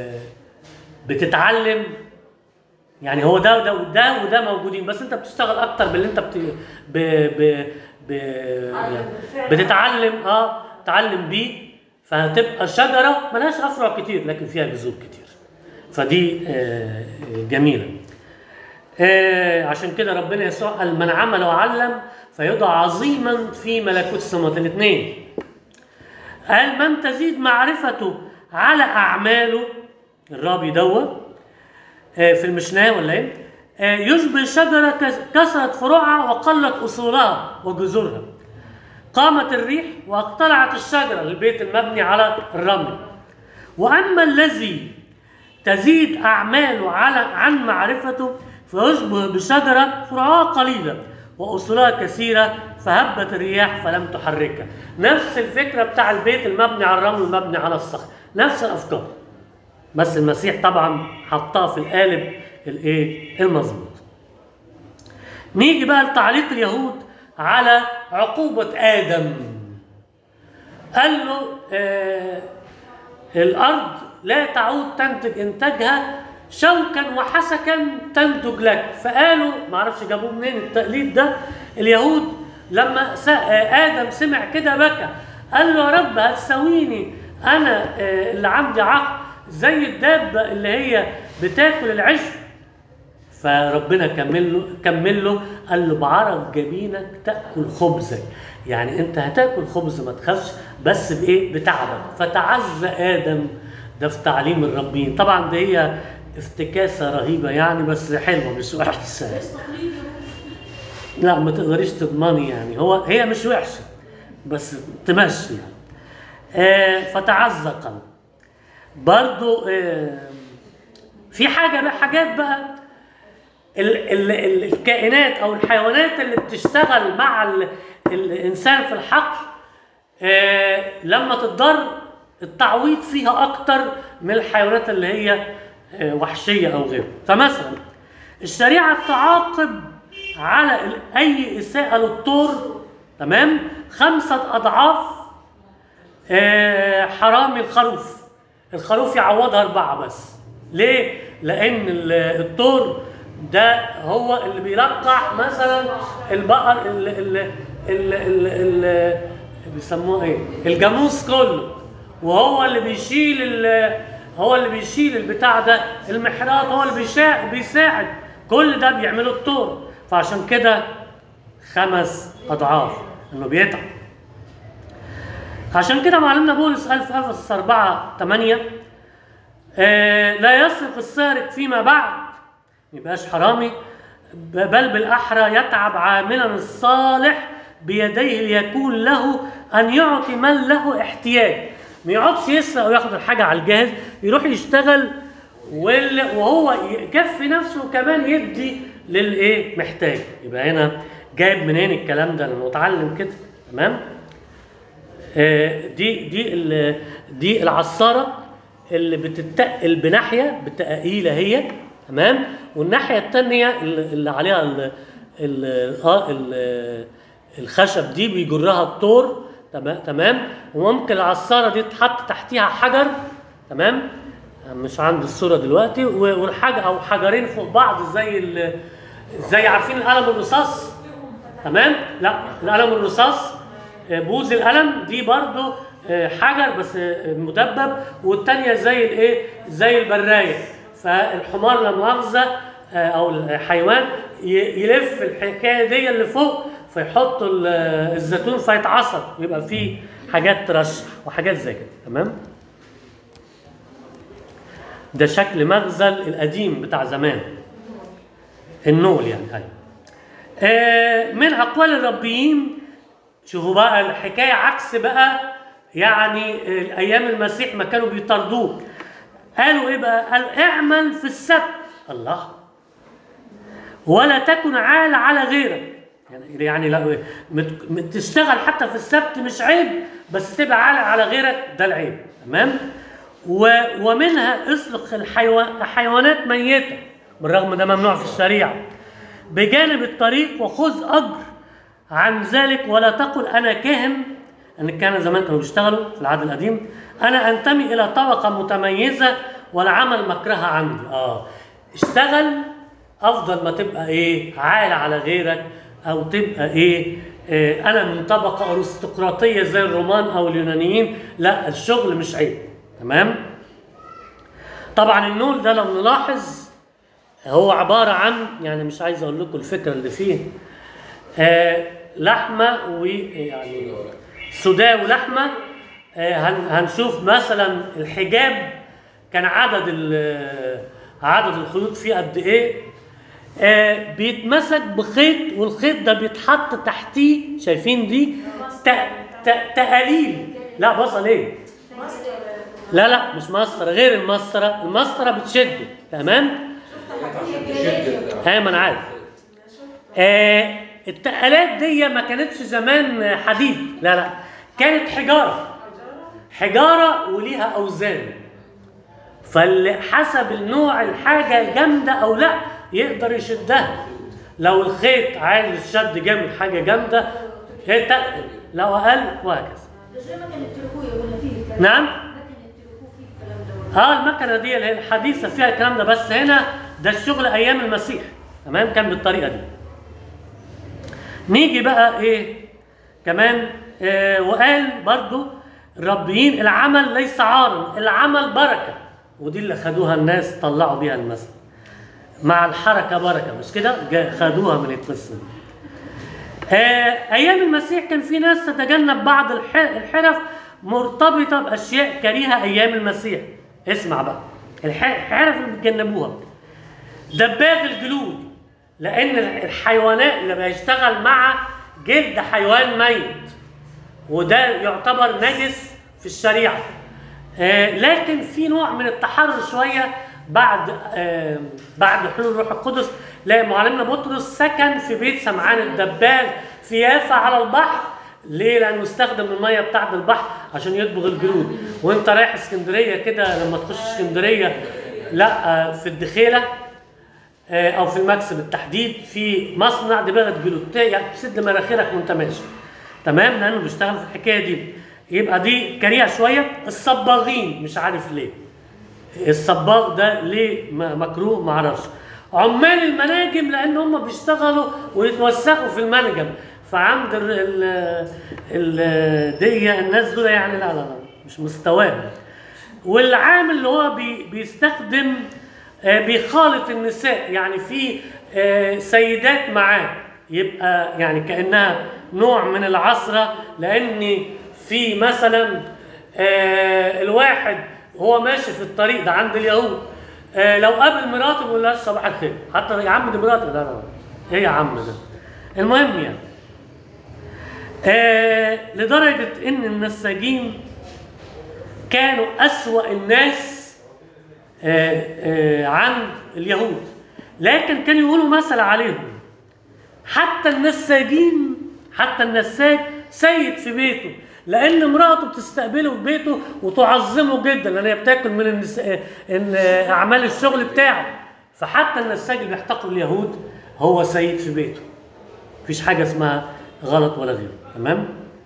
بتتعلم يعني هو ده وده وده وده موجودين بس انت بتشتغل اكتر باللي انت بت... ب... ب... ب... يعني بتتعلم اه تتعلم بيه فهتبقى شجره ملهاش افرع كتير لكن فيها جذور كتير فدي آه جميله آه عشان كده ربنا يسوع قال من عمل وعلم فيدعى عظيما في ملكوت السماوات الاثنين قال من تزيد معرفته على اعماله الرابي دوت آه، في المشناه ولا ايه؟ آه، يشبه شجره كس- كسرت فروعها وقلت اصولها وجذورها. قامت الريح واقتلعت الشجره البيت المبني على الرمل. واما الذي تزيد اعماله على عن معرفته فيشبه بشجرة فرعها قليلة وأصولها كثيرة فهبت الرياح فلم تحركها نفس الفكرة بتاع البيت المبني على الرمل المبني على الصخر نفس الأفكار بس المسيح طبعا حطها في القالب الايه المظبوط نيجي بقى لتعليق اليهود على عقوبة آدم قال له آه الأرض لا تعود تنتج إنتاجها شوكا وحسكا تنتج لك فقالوا معرفش جابوه منين التقليد ده اليهود لما س- آه، آدم سمع كده بكى قال له يا رب هتساويني أنا آه، اللي عندي عقل زي الدابة اللي هي بتاكل العشب فربنا كمل له كمل له قال له بعرق جبينك تاكل خبزك يعني انت هتاكل خبز ما تخافش بس بايه بتعبك فتعزى ادم ده في تعليم الربين طبعا دي هي افتكاسه رهيبه يعني بس حلوه مش وحشه ليش تقليد لا ما تقدريش تضمني يعني هو هي مش وحشه بس تمشي يعني آه فتعزى قلب برضو آه في حاجه بقى حاجات بقى ال ال ال الكائنات او الحيوانات اللي بتشتغل مع ال الانسان في الحقل آه لما تتضر التعويض فيها اكتر من الحيوانات اللي هي آه وحشيه او غيره فمثلا الشريعه تعاقب على ال- اي اساءه للطور تمام خمسه اضعاف آه، حرامي الخروف الخروف يعوضها أربعة بس ليه؟ لأن ال- الطور ده هو اللي بيلقح مثلا البقر ال ال ال ال ال بيسموه ايه؟ الجاموس كله وهو اللي بيشيل ال هو اللي بيشيل البتاع ده المحرات هو اللي بيشا- بيساعد كل ده بيعمله الطور فعشان كده خمس أضعاف إنه بيتعب عشان كده معلمنا بولس قال في افسس 4 8 آه لا يسرق السارق فيما بعد ما يبقاش حرامي ب- بل بالاحرى يتعب عاملا الصالح بيديه ليكون له ان يعطي من له احتياج ما يقعدش يسرق وياخد الحاجه على الجاهز يروح يشتغل وال- وهو يكفي نفسه وكمان يدي للايه محتاج يبقى هنا جايب منين الكلام ده لانه اتعلم كده تمام آه، دي دي ال- دي العصاره اللي بتتقل بناحيه بتقيله هي تمام والناحيه الثانيه اللي عليها ال ال اه ال- الخشب دي بيجرها الطور تمام تمام وممكن العصاره دي تحط تحتيها حجر تمام مش عندي الصوره دلوقتي و- والحاجه او حجرين فوق بعض زي ال- زي عارفين القلم الرصاص تمام لا القلم الرصاص آه، بوز القلم دي برضو آه، حجر بس آه، مدبب والتانية زي الايه زي البراية فالحمار لا مؤاخذة آه، او الحيوان ي- يلف الحكاية دي اللي فوق فيحط ال- آه، الزيتون فيتعصر يبقى فيه حاجات ترشح وحاجات زي كده تمام ده شكل مغزل القديم بتاع زمان النول يعني ايوه آه، من اقوال الربيين شوفوا بقى الحكايه عكس بقى يعني آه، ايام المسيح ما كانوا بيطردوه قالوا ايه بقى؟ قال اعمل في السبت الله ولا تكن عال على غيرك يعني يعني لو مت- مت- تشتغل حتى في السبت مش عيب بس تبقى عال على غيرك ده العيب تمام و ومنها اطلق الحيوان الحيوانات ميته بالرغم ده ممنوع في الشريعه بجانب الطريق وخذ اجر عن ذلك ولا تقل انا كاهن ان كان زمان كانوا بيشتغلوا في العهد القديم انا انتمي الى طبقه متميزه والعمل مكرهه عندي اه اشتغل افضل ما تبقى ايه عالة على غيرك او تبقى ايه, إيه انا من طبقه ارستقراطيه زي الرومان او اليونانيين لا الشغل مش عيب تمام طبعا النول ده لو نلاحظ هو عباره عن يعني مش عايز اقول لكم الفكره اللي فيه آه لحمه ويعني سوداء ولحمه آه هن- هنشوف مثلا الحجاب كان عدد ال- عدد الخيوط فيه قد ايه آه بيتمسك بخيط والخيط ده بيتحط تحتيه شايفين دي ت- ت- تقاليل لا بصل ايه لا لا مش مسطرة غير المسطرة المسطرة بتشده تمام ايوه ما انا عارف آه التقالات دي ما كانتش زمان حديد لا لا كانت حجاره حجاره وليها اوزان فاللي حسب النوع الحاجه جامده او لا يقدر يشدها لو الخيط عايز شد جامد حاجه جامده يتقل لو اقل وهكذا ده زي ما كانت تركوية ولا فيه الكلام نعم. ما كانت تركوه فيه الكلام ده اه المكنه دي اللي هي الحديثه فيها الكلام ده بس هنا ده الشغل ايام المسيح تمام كان بالطريقه دي نيجي بقى ايه كمان آه وقال برضو الربيين العمل ليس عارا العمل بركه ودي اللي خدوها الناس طلعوا بيها المثل مع الحركه بركه مش كده جا- خدوها من القصه دي آه، ايام المسيح كان في ناس تتجنب بعض الح- الحرف مرتبطه باشياء كريهه ايام المسيح اسمع بقى الح- الحرف اللي بيتجنبوها دباغ الجلود لان الحيوانات اللي بيشتغل مع جلد حيوان ميت وده يعتبر نجس في الشريعه آه، لكن في نوع من التحرر شويه بعد آه، بعد حلول الروح القدس لا معلمنا بطرس سكن في بيت سمعان الدباغ في يافا على البحر ليه؟ لانه استخدم الميه بتاعت البحر عشان يدبغ الجلود وانت رايح اسكندريه كده لما تخش اسكندريه لا آه، في الدخيله آه، او في المكسب بالتحديد في مصنع دباغه جلود ت- يعني تسد مناخيرك وانت ماشي تمام لانه بيشتغل في الحكايه دي يبقى دي كريهه شويه الصباغين مش عارف ليه الصباغ ده ليه م- مكروه ما اعرفش عمال المناجم لان هم بيشتغلوا ويتوسخوا في المنجم فعند ال ال ال دي الناس دول يعني لا لا لا مش مستواهم والعامل اللي هو بي بيستخدم آه، بيخالط النساء يعني في آه، سيدات معاه يبقى يعني كانها نوع من العصره لان في مثلا آه، الواحد هو ماشي في الطريق ده عند اليهود آه، لو قابل مراته بيقول لها صباح الخير حتى يا عم دي مراتك لا لا لا ايه يا عم ده المهم يعني آه لدرجه ان النساجين كانوا أسوأ الناس آه، آه، عند اليهود لكن كانوا يقولوا مثل عليهم حتى النساجين حتى النساج سيد في بيته لان امراته بتستقبله في بيته وتعظمه جدا لان هي بتاكل من النس... آه، إن- آه، اعمال الشغل بتاعه فحتى النساج اللي بيحتقر اليهود هو سيد في بيته مفيش حاجه اسمها غلط ولا غيره تمام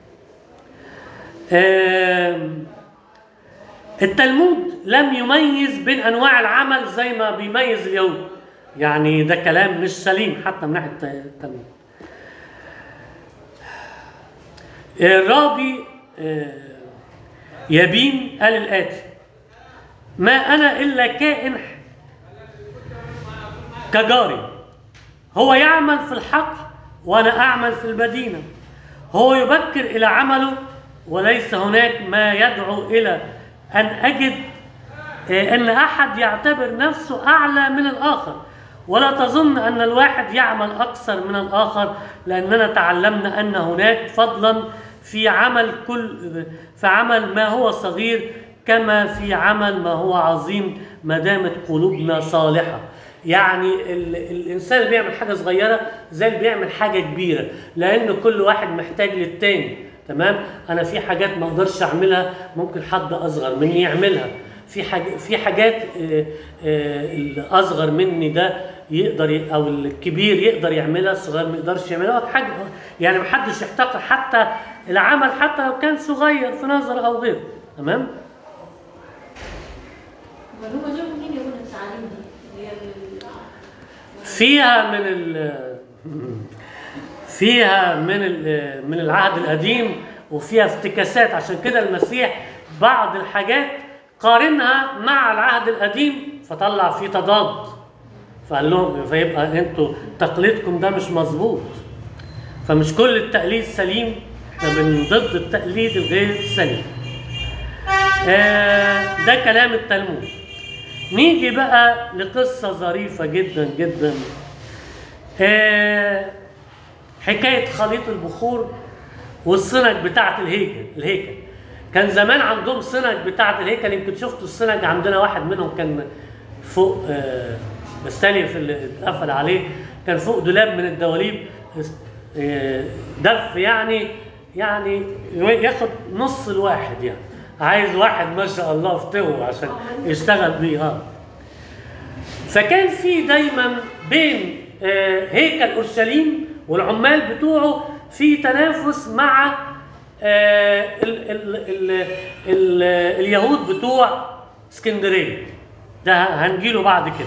آم، التلمود لم يميز بين انواع العمل زي ما بيميز اليهود يعني ده كلام مش سليم حتى من ناحيه التلمود الرابي آه، يبين قال الاتي ما انا الا كائن كجاري هو يعمل في الحقل وانا اعمل في المدينه هو يبكر الى عمله وليس هناك ما يدعو الى ان اجد آه، ان احد يعتبر نفسه اعلى من الاخر ولا تظن ان الواحد يعمل اكثر من الاخر لاننا تعلمنا ان هناك فضلا في عمل كل في عمل ما هو صغير كما في عمل ما هو عظيم ما دامت قلوبنا صالحه يعني ال الانسان اللي بيعمل حاجه صغيره زي اللي بيعمل حاجه كبيره لان كل واحد محتاج للتاني تمام انا في حاجات ما اقدرش اعملها ممكن حد اصغر مني يعملها في حاجة في حاجات آه، آه، الاصغر مني ده يقدر ي- او الكبير يقدر يعملها الصغير ما يقدرش يعملها حاجه يعني ما حدش يحتقر حتى العمل حتى لو كان صغير في نظر او غيره تمام امال هو جابوا منين يقولوا التعاليم دي؟ اللي هي ال- فيها من ال فيها من ال من العهد القديم وفيها افتكاسات عشان كده المسيح بعض الحاجات قارنها مع العهد القديم فطلع فيه تضاد فقال لهم فيبقى انتوا تقليدكم ده مش مظبوط فمش كل التقليد سليم احنا من ضد التقليد الغير سليم آه ده كلام التلمود نيجي بقى لقصة ظريفة جدا جدا آه حكاية خليط البخور والسنج بتاعة الهيكل الهيكل كان زمان عندهم سنج بتاعة الهيكل يمكن شفتوا السنج عندنا واحد منهم كان فوق آه السالف اللي اتقفل عليه كان فوق دولاب من الدواليب آه، دف يعني يعني ياخد نص الواحد يعني عايز واحد ما شاء الله فتوه عشان يشتغل بيه اه فكان في دايما بين آه، هيكل اورشليم والعمال بتوعه في تنافس مع آه، ال ال ال ال اليهود بتوع اسكندريه ده هنجيله بعد كده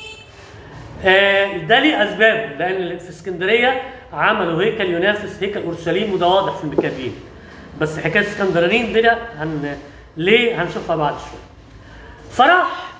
آه، ده ليه اسباب لان في اسكندريه عملوا هيكل ينافس هيكل اورشليم وده واضح في المكابين بس حكايه اسكندرانيين دي هن ليه هنشوفها بعد شويه فراح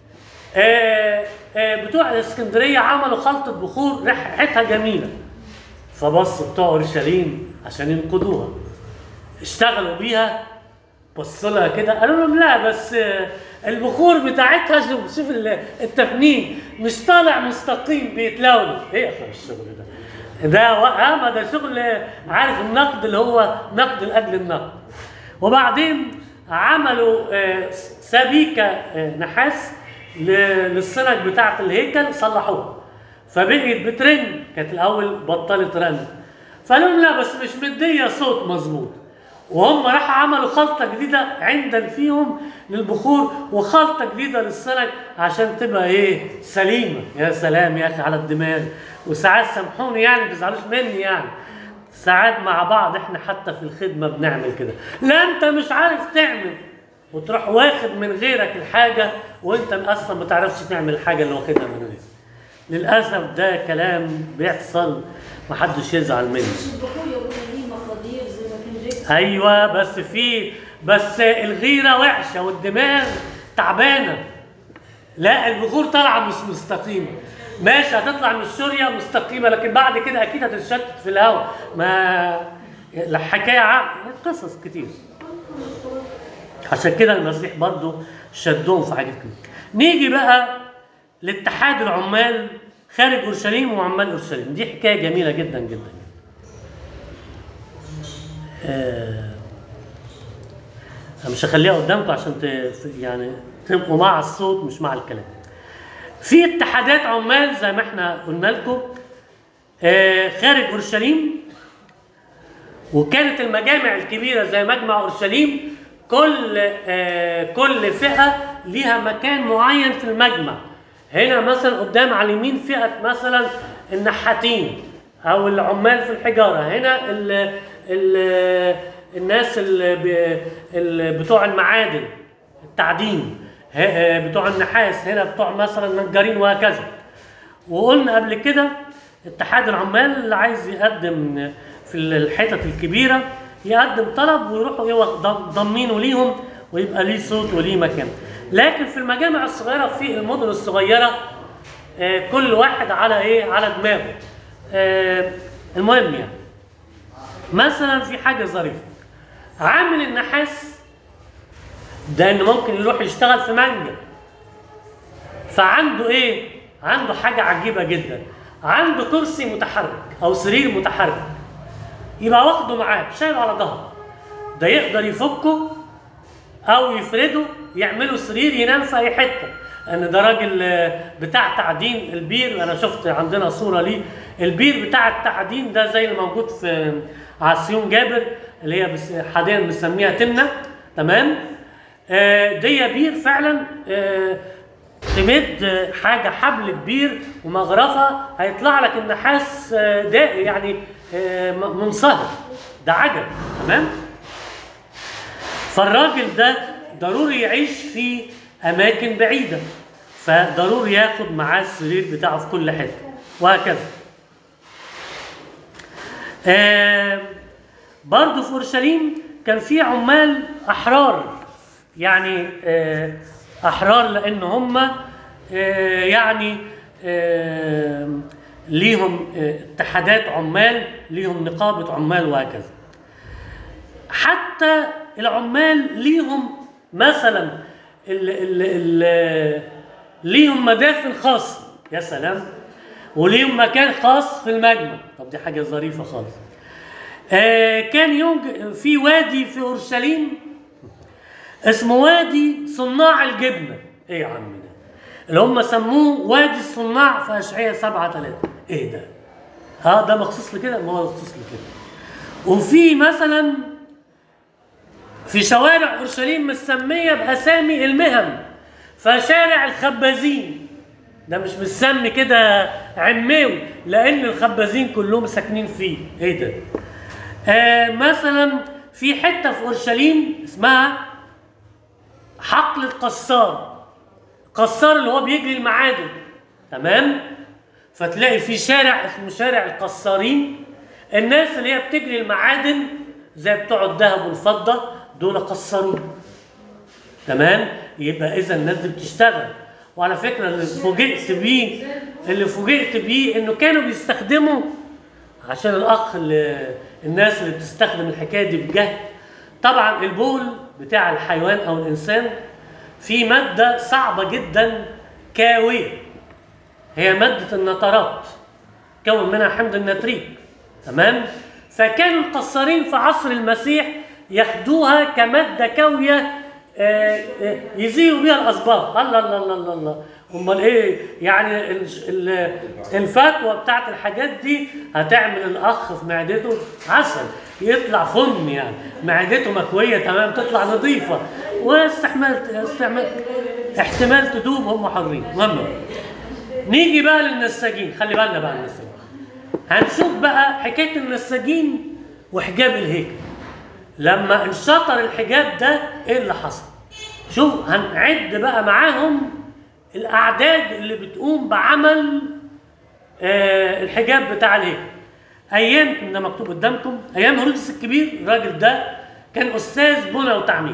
آه، آه، بتوع الاسكندريه عملوا خلطه بخور ريحتها جميله فبص بتوع اورشليم عشان ينقضوها اشتغلوا بيها بص لها كده قالوا لهم لا بس آه، البخور بتاعتها شوف شوف ال- التفنين مش طالع مستقيم بيتلون ايه يا اخويا الشغل ده ده و- اه ما ده شغل عارف النقد اللي هو نقد لاجل النقد وبعدين عملوا آه، سبيكه آه، نحاس ل- للسنج بتاعه الهيكل صلحوها فبقيت بترن كانت الاول بطلت رن فقالوا لهم لا بس مش مديه صوت مظبوط وهم راحوا عملوا خلطه جديده عندا فيهم للبخور وخلطه جديده للسنج عشان تبقى ايه سليمه يا سلام يا اخي على الدماغ وساعات سامحوني يعني ما تزعلوش مني يعني ساعات مع بعض احنا حتى في الخدمه بنعمل كده لا انت مش عارف تعمل وتروح واخد من غيرك الحاجه وانت اصلا ما تعرفش تعمل الحاجه اللي واخدها من غيرك للاسف ده كلام بيحصل محدش يزعل منه مش البخور يقولوا ليه مقادير زي ما كان ريكس ايوه بس في بس الغيره وحشه والدماغ تعبانه لا البخور طالعه مش مستقيمه ماشي هتطلع من سوريا مستقيمه لكن بعد كده اكيد هتتشتت في الهواء ما الحكايه ع- قصص كتير عشان كده المسيح برضو شدهم في حاجات كتير نيجي بقى لاتحاد العمال خارج اورشليم وعمال اورشليم دي حكايه جميله جدا جدا آه، أنا مش هخليها قدامكم عشان ت... يعني تبقوا مع الصوت مش مع الكلام. في اتحادات عمال زي ما احنا قلنا لكم آه، خارج اورشليم وكانت المجامع الكبيره زي مجمع اورشليم كل آه، كل فئه ليها مكان معين في المجمع هنا مثلا قدام على اليمين فئه مثلا النحاتين او العمال في الحجاره هنا ال ال الناس اللي ب- اللي بتوع المعادن التعدين ه- آه، بتوع النحاس هنا بتوع مثلا نجارين وهكذا وقلنا قبل كده اتحاد العمال اللي عايز يقدم في الحتت الكبيره يقدم طلب ويروحوا ايه واخد- ضامنينه ليهم ويبقى ليه صوت وليه مكان لكن في المجامع الصغيره في المدن الصغيره آه، كل واحد على ايه على دماغه آه، المهم يعني مثلا في حاجه ظريفه عامل النحاس ده ان ممكن يروح يشتغل في منجم فعنده ايه عنده حاجه عجيبه جدا عنده كرسي متحرك او سرير متحرك يبقى واخده معاه شايله على ظهره ده يقدر يفكه او يفرده يعمله سرير ينام في اي حته ان ده راجل آه، بتاع تعدين البير انا شفت عندنا صوره ليه البير بتاع التعدين ده زي اللي موجود في عسيون جابر اللي هي بس حاليا بنسميها تمنه تمام آه، دي بير فعلا آه، تمد آه، حاجه حبل كبير ومغرفه هيطلع لك النحاس آه، ده يعني آه، م- منصهر ده عجب تمام فالراجل ده ضروري يعيش في اماكن بعيده فضروري ياخد معاه السرير بتاعه في كل حته وهكذا آه برضه في اورشليم كان في عمال احرار يعني آه احرار لان هم آه يعني آه ليهم آه اتحادات عمال ليهم نقابه عمال وهكذا حتى العمال ليهم مثلا ال ال ال ليهم مدافن خاصة يا سلام وليهم مكان خاص في المجمع طب دي حاجة ظريفة خالص آه كان يوجد في وادي في أورشليم اسمه وادي صناع الجبنة ايه يا عم ده اللي هم سموه وادي الصناع في اشعياء 7 3 ايه ده؟ اه ده مخصوص لكده؟ ما هو مخصوص لكده وفي مثلا في شوارع اورشليم مسميه باسامي المهن فشارع الخبازين ده مش مسمي كده عماوي لان الخبازين كلهم ساكنين فيه ايه ده آه مثلا في حته في اورشليم اسمها حقل القصار قصار اللي هو بيجري المعادن تمام فتلاقي في شارع اسمه شارع القصارين الناس اللي هي بتجري المعادن زي بتوع الذهب والفضه دول قصارون تمام يبقى اذا الناس دي بتشتغل وعلى فكره اللي فوجئت بيه اللي فوجئت بيه انه كانوا بيستخدموا عشان الاخ اللي الناس اللي بتستخدم الحكايه دي بجهل طبعا البول بتاع الحيوان او الانسان في ماده صعبه جدا كاويه هي ماده النترات كون منها حمض النتريك تمام فكانوا القصارين في عصر المسيح ياخدوها كماده كاويه آه، آه، يزيلوا بيها الاسباط الله الله الله الله الله امال ايه يعني ال- ال- الفتوى بتاعت الحاجات دي هتعمل الاخ في معدته عسل يطلع فن يعني معدته مكويه تمام تطلع نظيفه واستحمال استعمال احتمال تدوب هم حرين المهم نيجي بقى للنساجين خلي بالنا بقى النساجين هنشوف بقى حكايه النساجين وحجاب الهيكل لما انشطر الحجاب ده ايه اللي حصل شوف هنعد بقى معاهم الاعداد اللي بتقوم بعمل آه الحجاب بتاع الهيكل ايام ده مكتوب قدامكم ايام هيرودس الكبير الراجل ده كان استاذ بنى وتعمير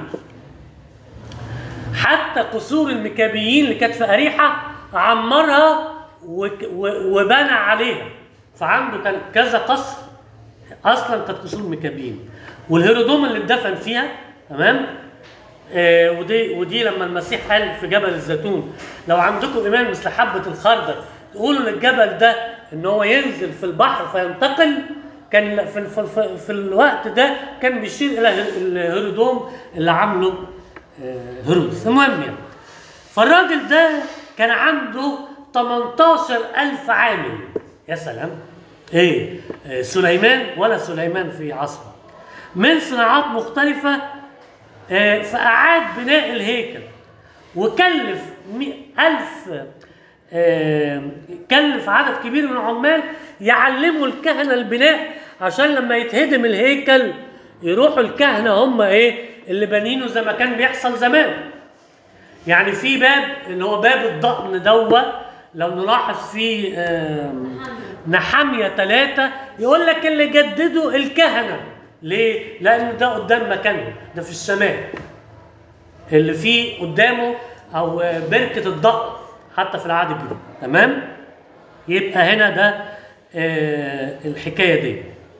حتى قصور المكابيين اللي كانت في اريحه عمرها وك- و- وبنى عليها فعنده كان كذا قصر اصلا كانت قصور مكابيين والهيرودوم اللي اتدفن فيها تمام آه ودي ودي لما المسيح قال في جبل الزيتون لو عندكم ايمان مثل حبه الخردل تقولوا للجبل ده ان هو ينزل في البحر فينتقل كان في, في, في, في الوقت ده كان بيشير الى الهيرودوم اللي عامله آه، هيرودس المهم يعني فالراجل ده كان عنده 18000 عامل يا سلام ايه آه، سليمان ولا سليمان في عصره من صناعات مختلفة آه، فأعاد بناء الهيكل وكلف مي- ألف آه، كلف عدد كبير من العمال يعلموا الكهنة البناء عشان لما يتهدم الهيكل يروحوا الكهنة هم ايه اللي بانينه زي ما كان بيحصل زمان يعني في باب اللي هو باب الضأن دوا لو نلاحظ في آم، نحامية ثلاثة يقول لك اللي جددوا الكهنة ليه؟ لأن ده قدام مكانهم ده في الشمال اللي فيه قدامه أو آه، بركة الضأن حتى في العهد الجديد تمام؟ يبقى هنا ده آه، الحكاية دي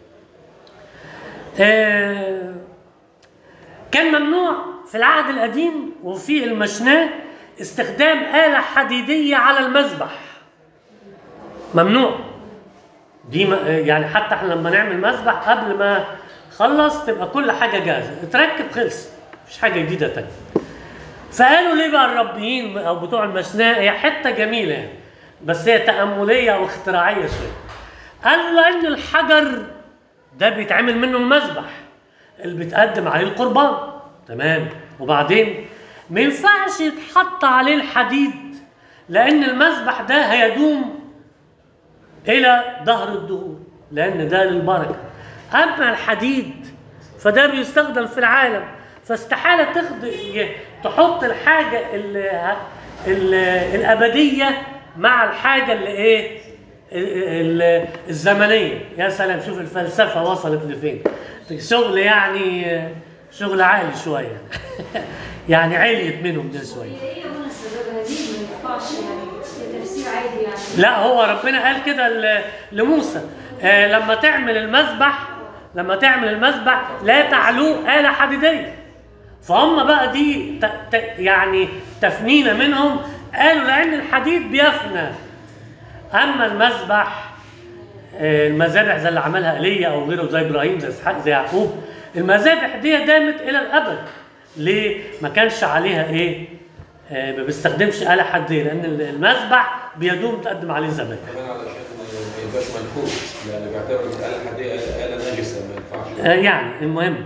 آه، كان ممنوع في العهد القديم وفي المشناه استخدام آلة حديدية على المذبح ممنوع دي م- يعني حتى احنا لما نعمل مذبح قبل ما خلص تبقى كل حاجة جاهزة اتركب خلص مفيش حاجة جديدة تانية فقالوا ليه بقى الربيين او بتوع المشناه هي حته جميله يعني بس هي تامليه واختراعيه شويه قالوا لان الحجر ده بيتعمل منه المذبح اللي بيتقدم عليه القربان تمام وبعدين ما ينفعش يتحط عليه الحديد لان المذبح ده هيدوم الى ظهر الدهور لان ده للبركه اما الحديد فده بيستخدم في العالم فاستحاله تخد... ي- تحط الحاجه ال... ال... الابديه مع الحاجه اللي ايه ال... ال... الزمنيه يا سلام شوف الفلسفه وصلت لفين شغل يعني شغل عالي شويه يعني عليت منهم ده شويه هي ايه هنا السبب دي ما ينفعش يعني تفسير عادي يعني لا هو ربنا قال كده ل- لموسى آه لما تعمل المذبح لما تعمل المذبح لا تعلوه آلة حديدية فهم بقى دي ت ت يعني تفنينة منهم قالوا لأن الحديد بيفنى أما المذبح آه، المذابح زي اللي عملها ايليا او غيره زي ابراهيم زي اسحاق زي يعقوب المذابح دي دامت الى الابد ليه ما كانش عليها ايه آه، ما بيستخدمش آلة حدية لأن المذبح بيدوم تقدم عليه ذبائح كمان علشان ما يبقاش منحوت لان بيعتبر ان الاله الحديديه اله نجسه ما ينفعش آه، يعني المهم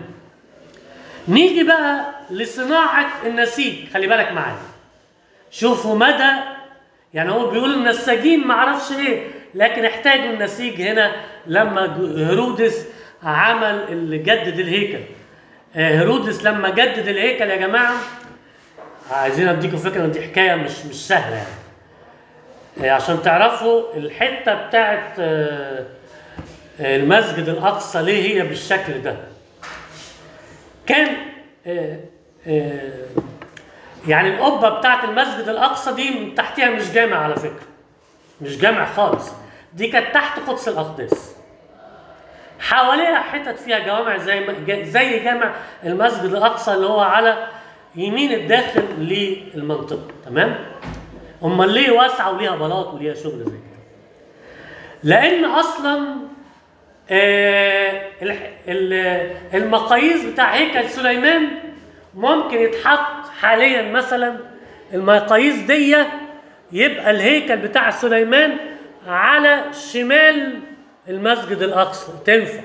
نيجي بقى لصناعة النسيج خلي بالك معايا شوفوا مدى يعني هو بيقول النساجين ما اعرفش ايه لكن احتاجوا النسيج هنا لما ج- هيرودس عمل اللي جدد الهيكل آه، هيرودس لما جدد الهيكل يا جماعه عايزين اديكم فكره إن دي حكايه مش مش سهله يعني آه، عشان تعرفوا الحته بتاعت آه، آه، المسجد الاقصى ليه هي بالشكل ده كان آه، آه، يعني القبه بتاعت المسجد الاقصى دي من تحتها مش جامع على فكره مش جامع خالص دي كانت تحت قدس الاقداس حواليها حتت فيها جوامع زي ما- جا- زي جامع المسجد الاقصى اللي هو على يمين الداخل للمنطقه تمام امال ليه واسعه وليها بلاط وليها شغل زي كده لان اصلا آه، الح- ال- المقاييس بتاع هيكل سليمان ممكن يتحط حاليا مثلا المقاييس دي يبقى الهيكل بتاع سليمان على شمال المسجد الاقصى تنفع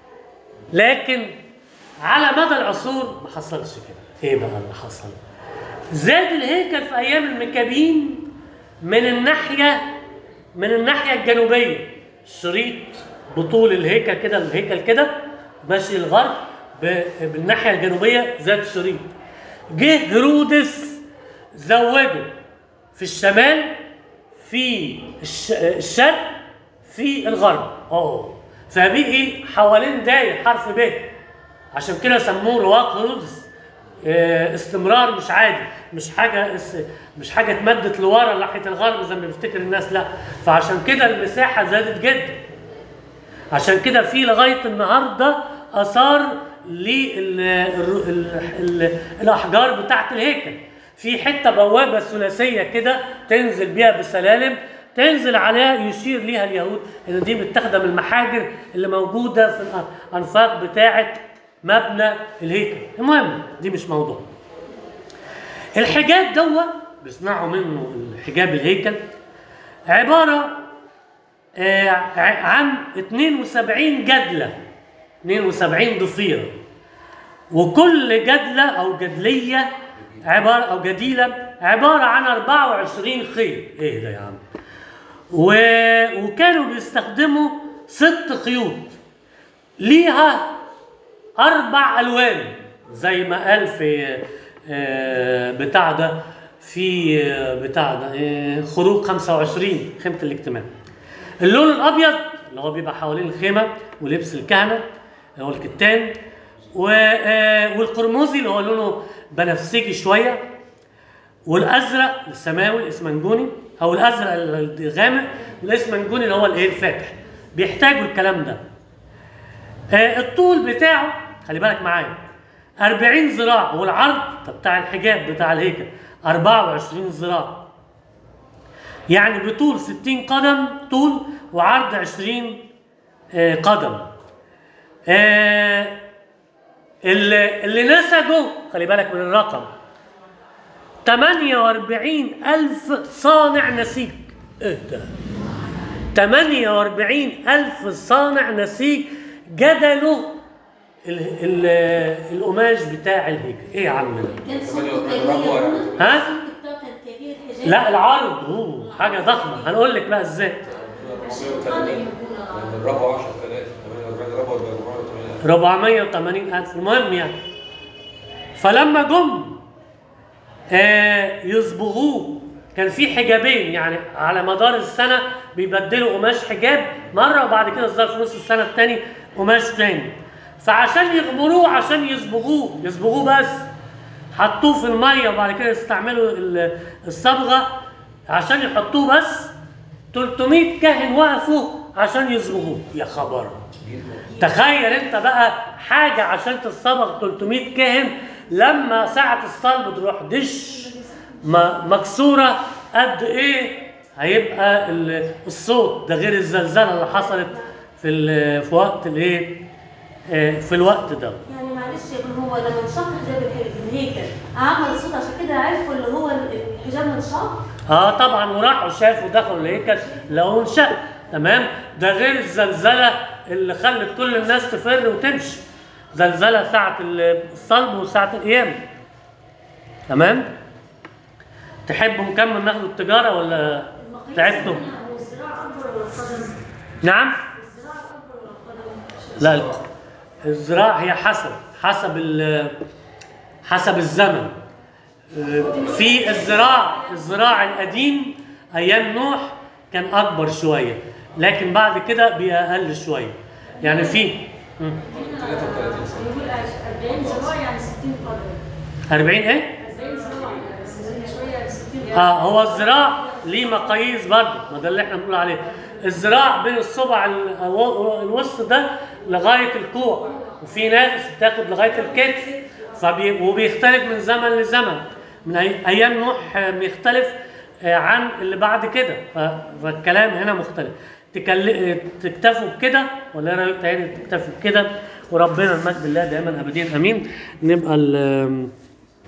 لكن على مدى العصور ما حصلش كده ايه بقى اللي حصل زاد الهيكل في ايام المكابين من الناحيه من الناحيه الجنوبيه شريط بطول الهيكل كده الهيكل كده ماشي الغرب ب- بالناحيه الجنوبيه زاد شريط جه هيرودس زوده في الشمال في الش- الشرق في الغرب اه فبقي حوالين داير حرف ب عشان كده سموه رواق هيرودس آه، استمرار مش عادي مش حاجه اس- مش حاجه اتمدت لورا ناحيه الغرب زي ما بيفتكر الناس لا فعشان كده المساحه زادت جدا عشان كده في لغايه النهارده اثار للاحجار بتاعه الهيكل في حته بوابه ثلاثيه كده تنزل بيها بسلالم تنزل عليها يشير ليها اليهود ان دي متاخده من المحاجر اللي موجوده في الانفاق بتاعه مبنى الهيكل المهم دي مش موضوع الحجاب دوا بيصنعوا منه الحجاب الهيكل عباره آه، ع- عن 72 جدلة 72 ضفيرة وكل جدلة أو جدلية عبارة أو جديلة عبارة عن 24 خيط إيه ده يا عم و... وكانوا بيستخدموا ست خيوط ليها أربع ألوان زي ما قال في آه، بتاع ده في آه، بتاع ده آه، خروج 25 خيمة الاجتماع اللون الأبيض اللي هو بيبقى حوالين الخيمة ولبس الكهنة اللي هو الكتان و- آه، والقرمزي اللي هو لونه بنفسجي شوية والازرق السماوي الاسمنجوني او الازرق الغامق والاسمنجوني اللي هو الايه الفاتح بيحتاجوا الكلام ده آه، الطول بتاعه خلي بالك معايا 40 ذراع والعرض بتاع الحجاب بتاع الهيكل 24 ذراع يعني بطول 60 قدم طول وعرض 20 آه، قدم آه، اللي اللي نسجوا خلي بالك من الرقم 48 ألف صانع نسيج ايه ده 48 ألف صانع نسيج جدلوا ال ال القماش بتاع الهيكل ايه يا عم ده كان صوت ثمانية كبير ربوة يعني. ها؟ صوت كان كبير حجاب لا العرض هو حاجة ضخمة هنقول لك بقى ازاي 480 لان الربع 10000 48 ربع يبقى 480 480 ألف المهم يعني فلما جم آه يصبغوه كان في حجابين يعني على مدار السنة بيبدلوا قماش حجاب مرة وبعد كده ظهر في نص السنة التاني قماش تاني فعشان يغمروه عشان يصبغوه يصبغوه بس حطوه في المية وبعد كده استعملوا ال- الصبغة عشان يحطوه بس 300 كاهن وقفوا عشان يصبغوه يا خبر تخيل انت بقى حاجة عشان تتصبغ 300 كاهن لما ساعة الصلب تروح دش م- مكسورة قد ايه هيبقى ال- الصوت ده غير الزلزلة اللي حصلت في ال- في وقت الايه آه، في الوقت ده يعني معلش معلش يا ابني هو لما انشق حجاب الهي- الهيكل عمل الصوت عشان كده عرفوا اللي هو الحجاب منشق اه طبعا وراحوا شافوا دخلوا الهيكل لقوه انشق تمام ده غير الزلزله اللي خلت كل الناس تفر وتمشي زلزله ساعه الصلب وساعه القيامه تمام تحبوا نكمل ناخد التجاره ولا تعبتوا هو الزراعة أكبر ولا القدم؟ نعم الزراعة أكبر ولا القدم؟ لا لا الزراعة هي حسب حسب ال- حسب الزمن في الزراع الزراع القديم ايام نوح كان اكبر شويه لكن بعد كده بيقل شويه يعني في مم. 33 سنه يقول 40 زراعة يعني 60 قدم 40 ايه 40 زراعة يعني بس شوية 60 اه هو الزراع ليه مقاييس برضه ما ده اللي احنا بنقول عليه الزراع بين الصبع ال- الوسط ده لغايه الكوع وفي ناس بتاخد لغايه الكتف فبي وبيختلف من زمن لزمن من أي ايام نوح آه، بيختلف آه، عن اللي بعد كده ف- فالكلام هنا مختلف تكل... آه، تكتفوا بكده ولا ايه رايك تاني تكتفوا بكده وربنا المجد الله دائما ابدين امين نبقى ال-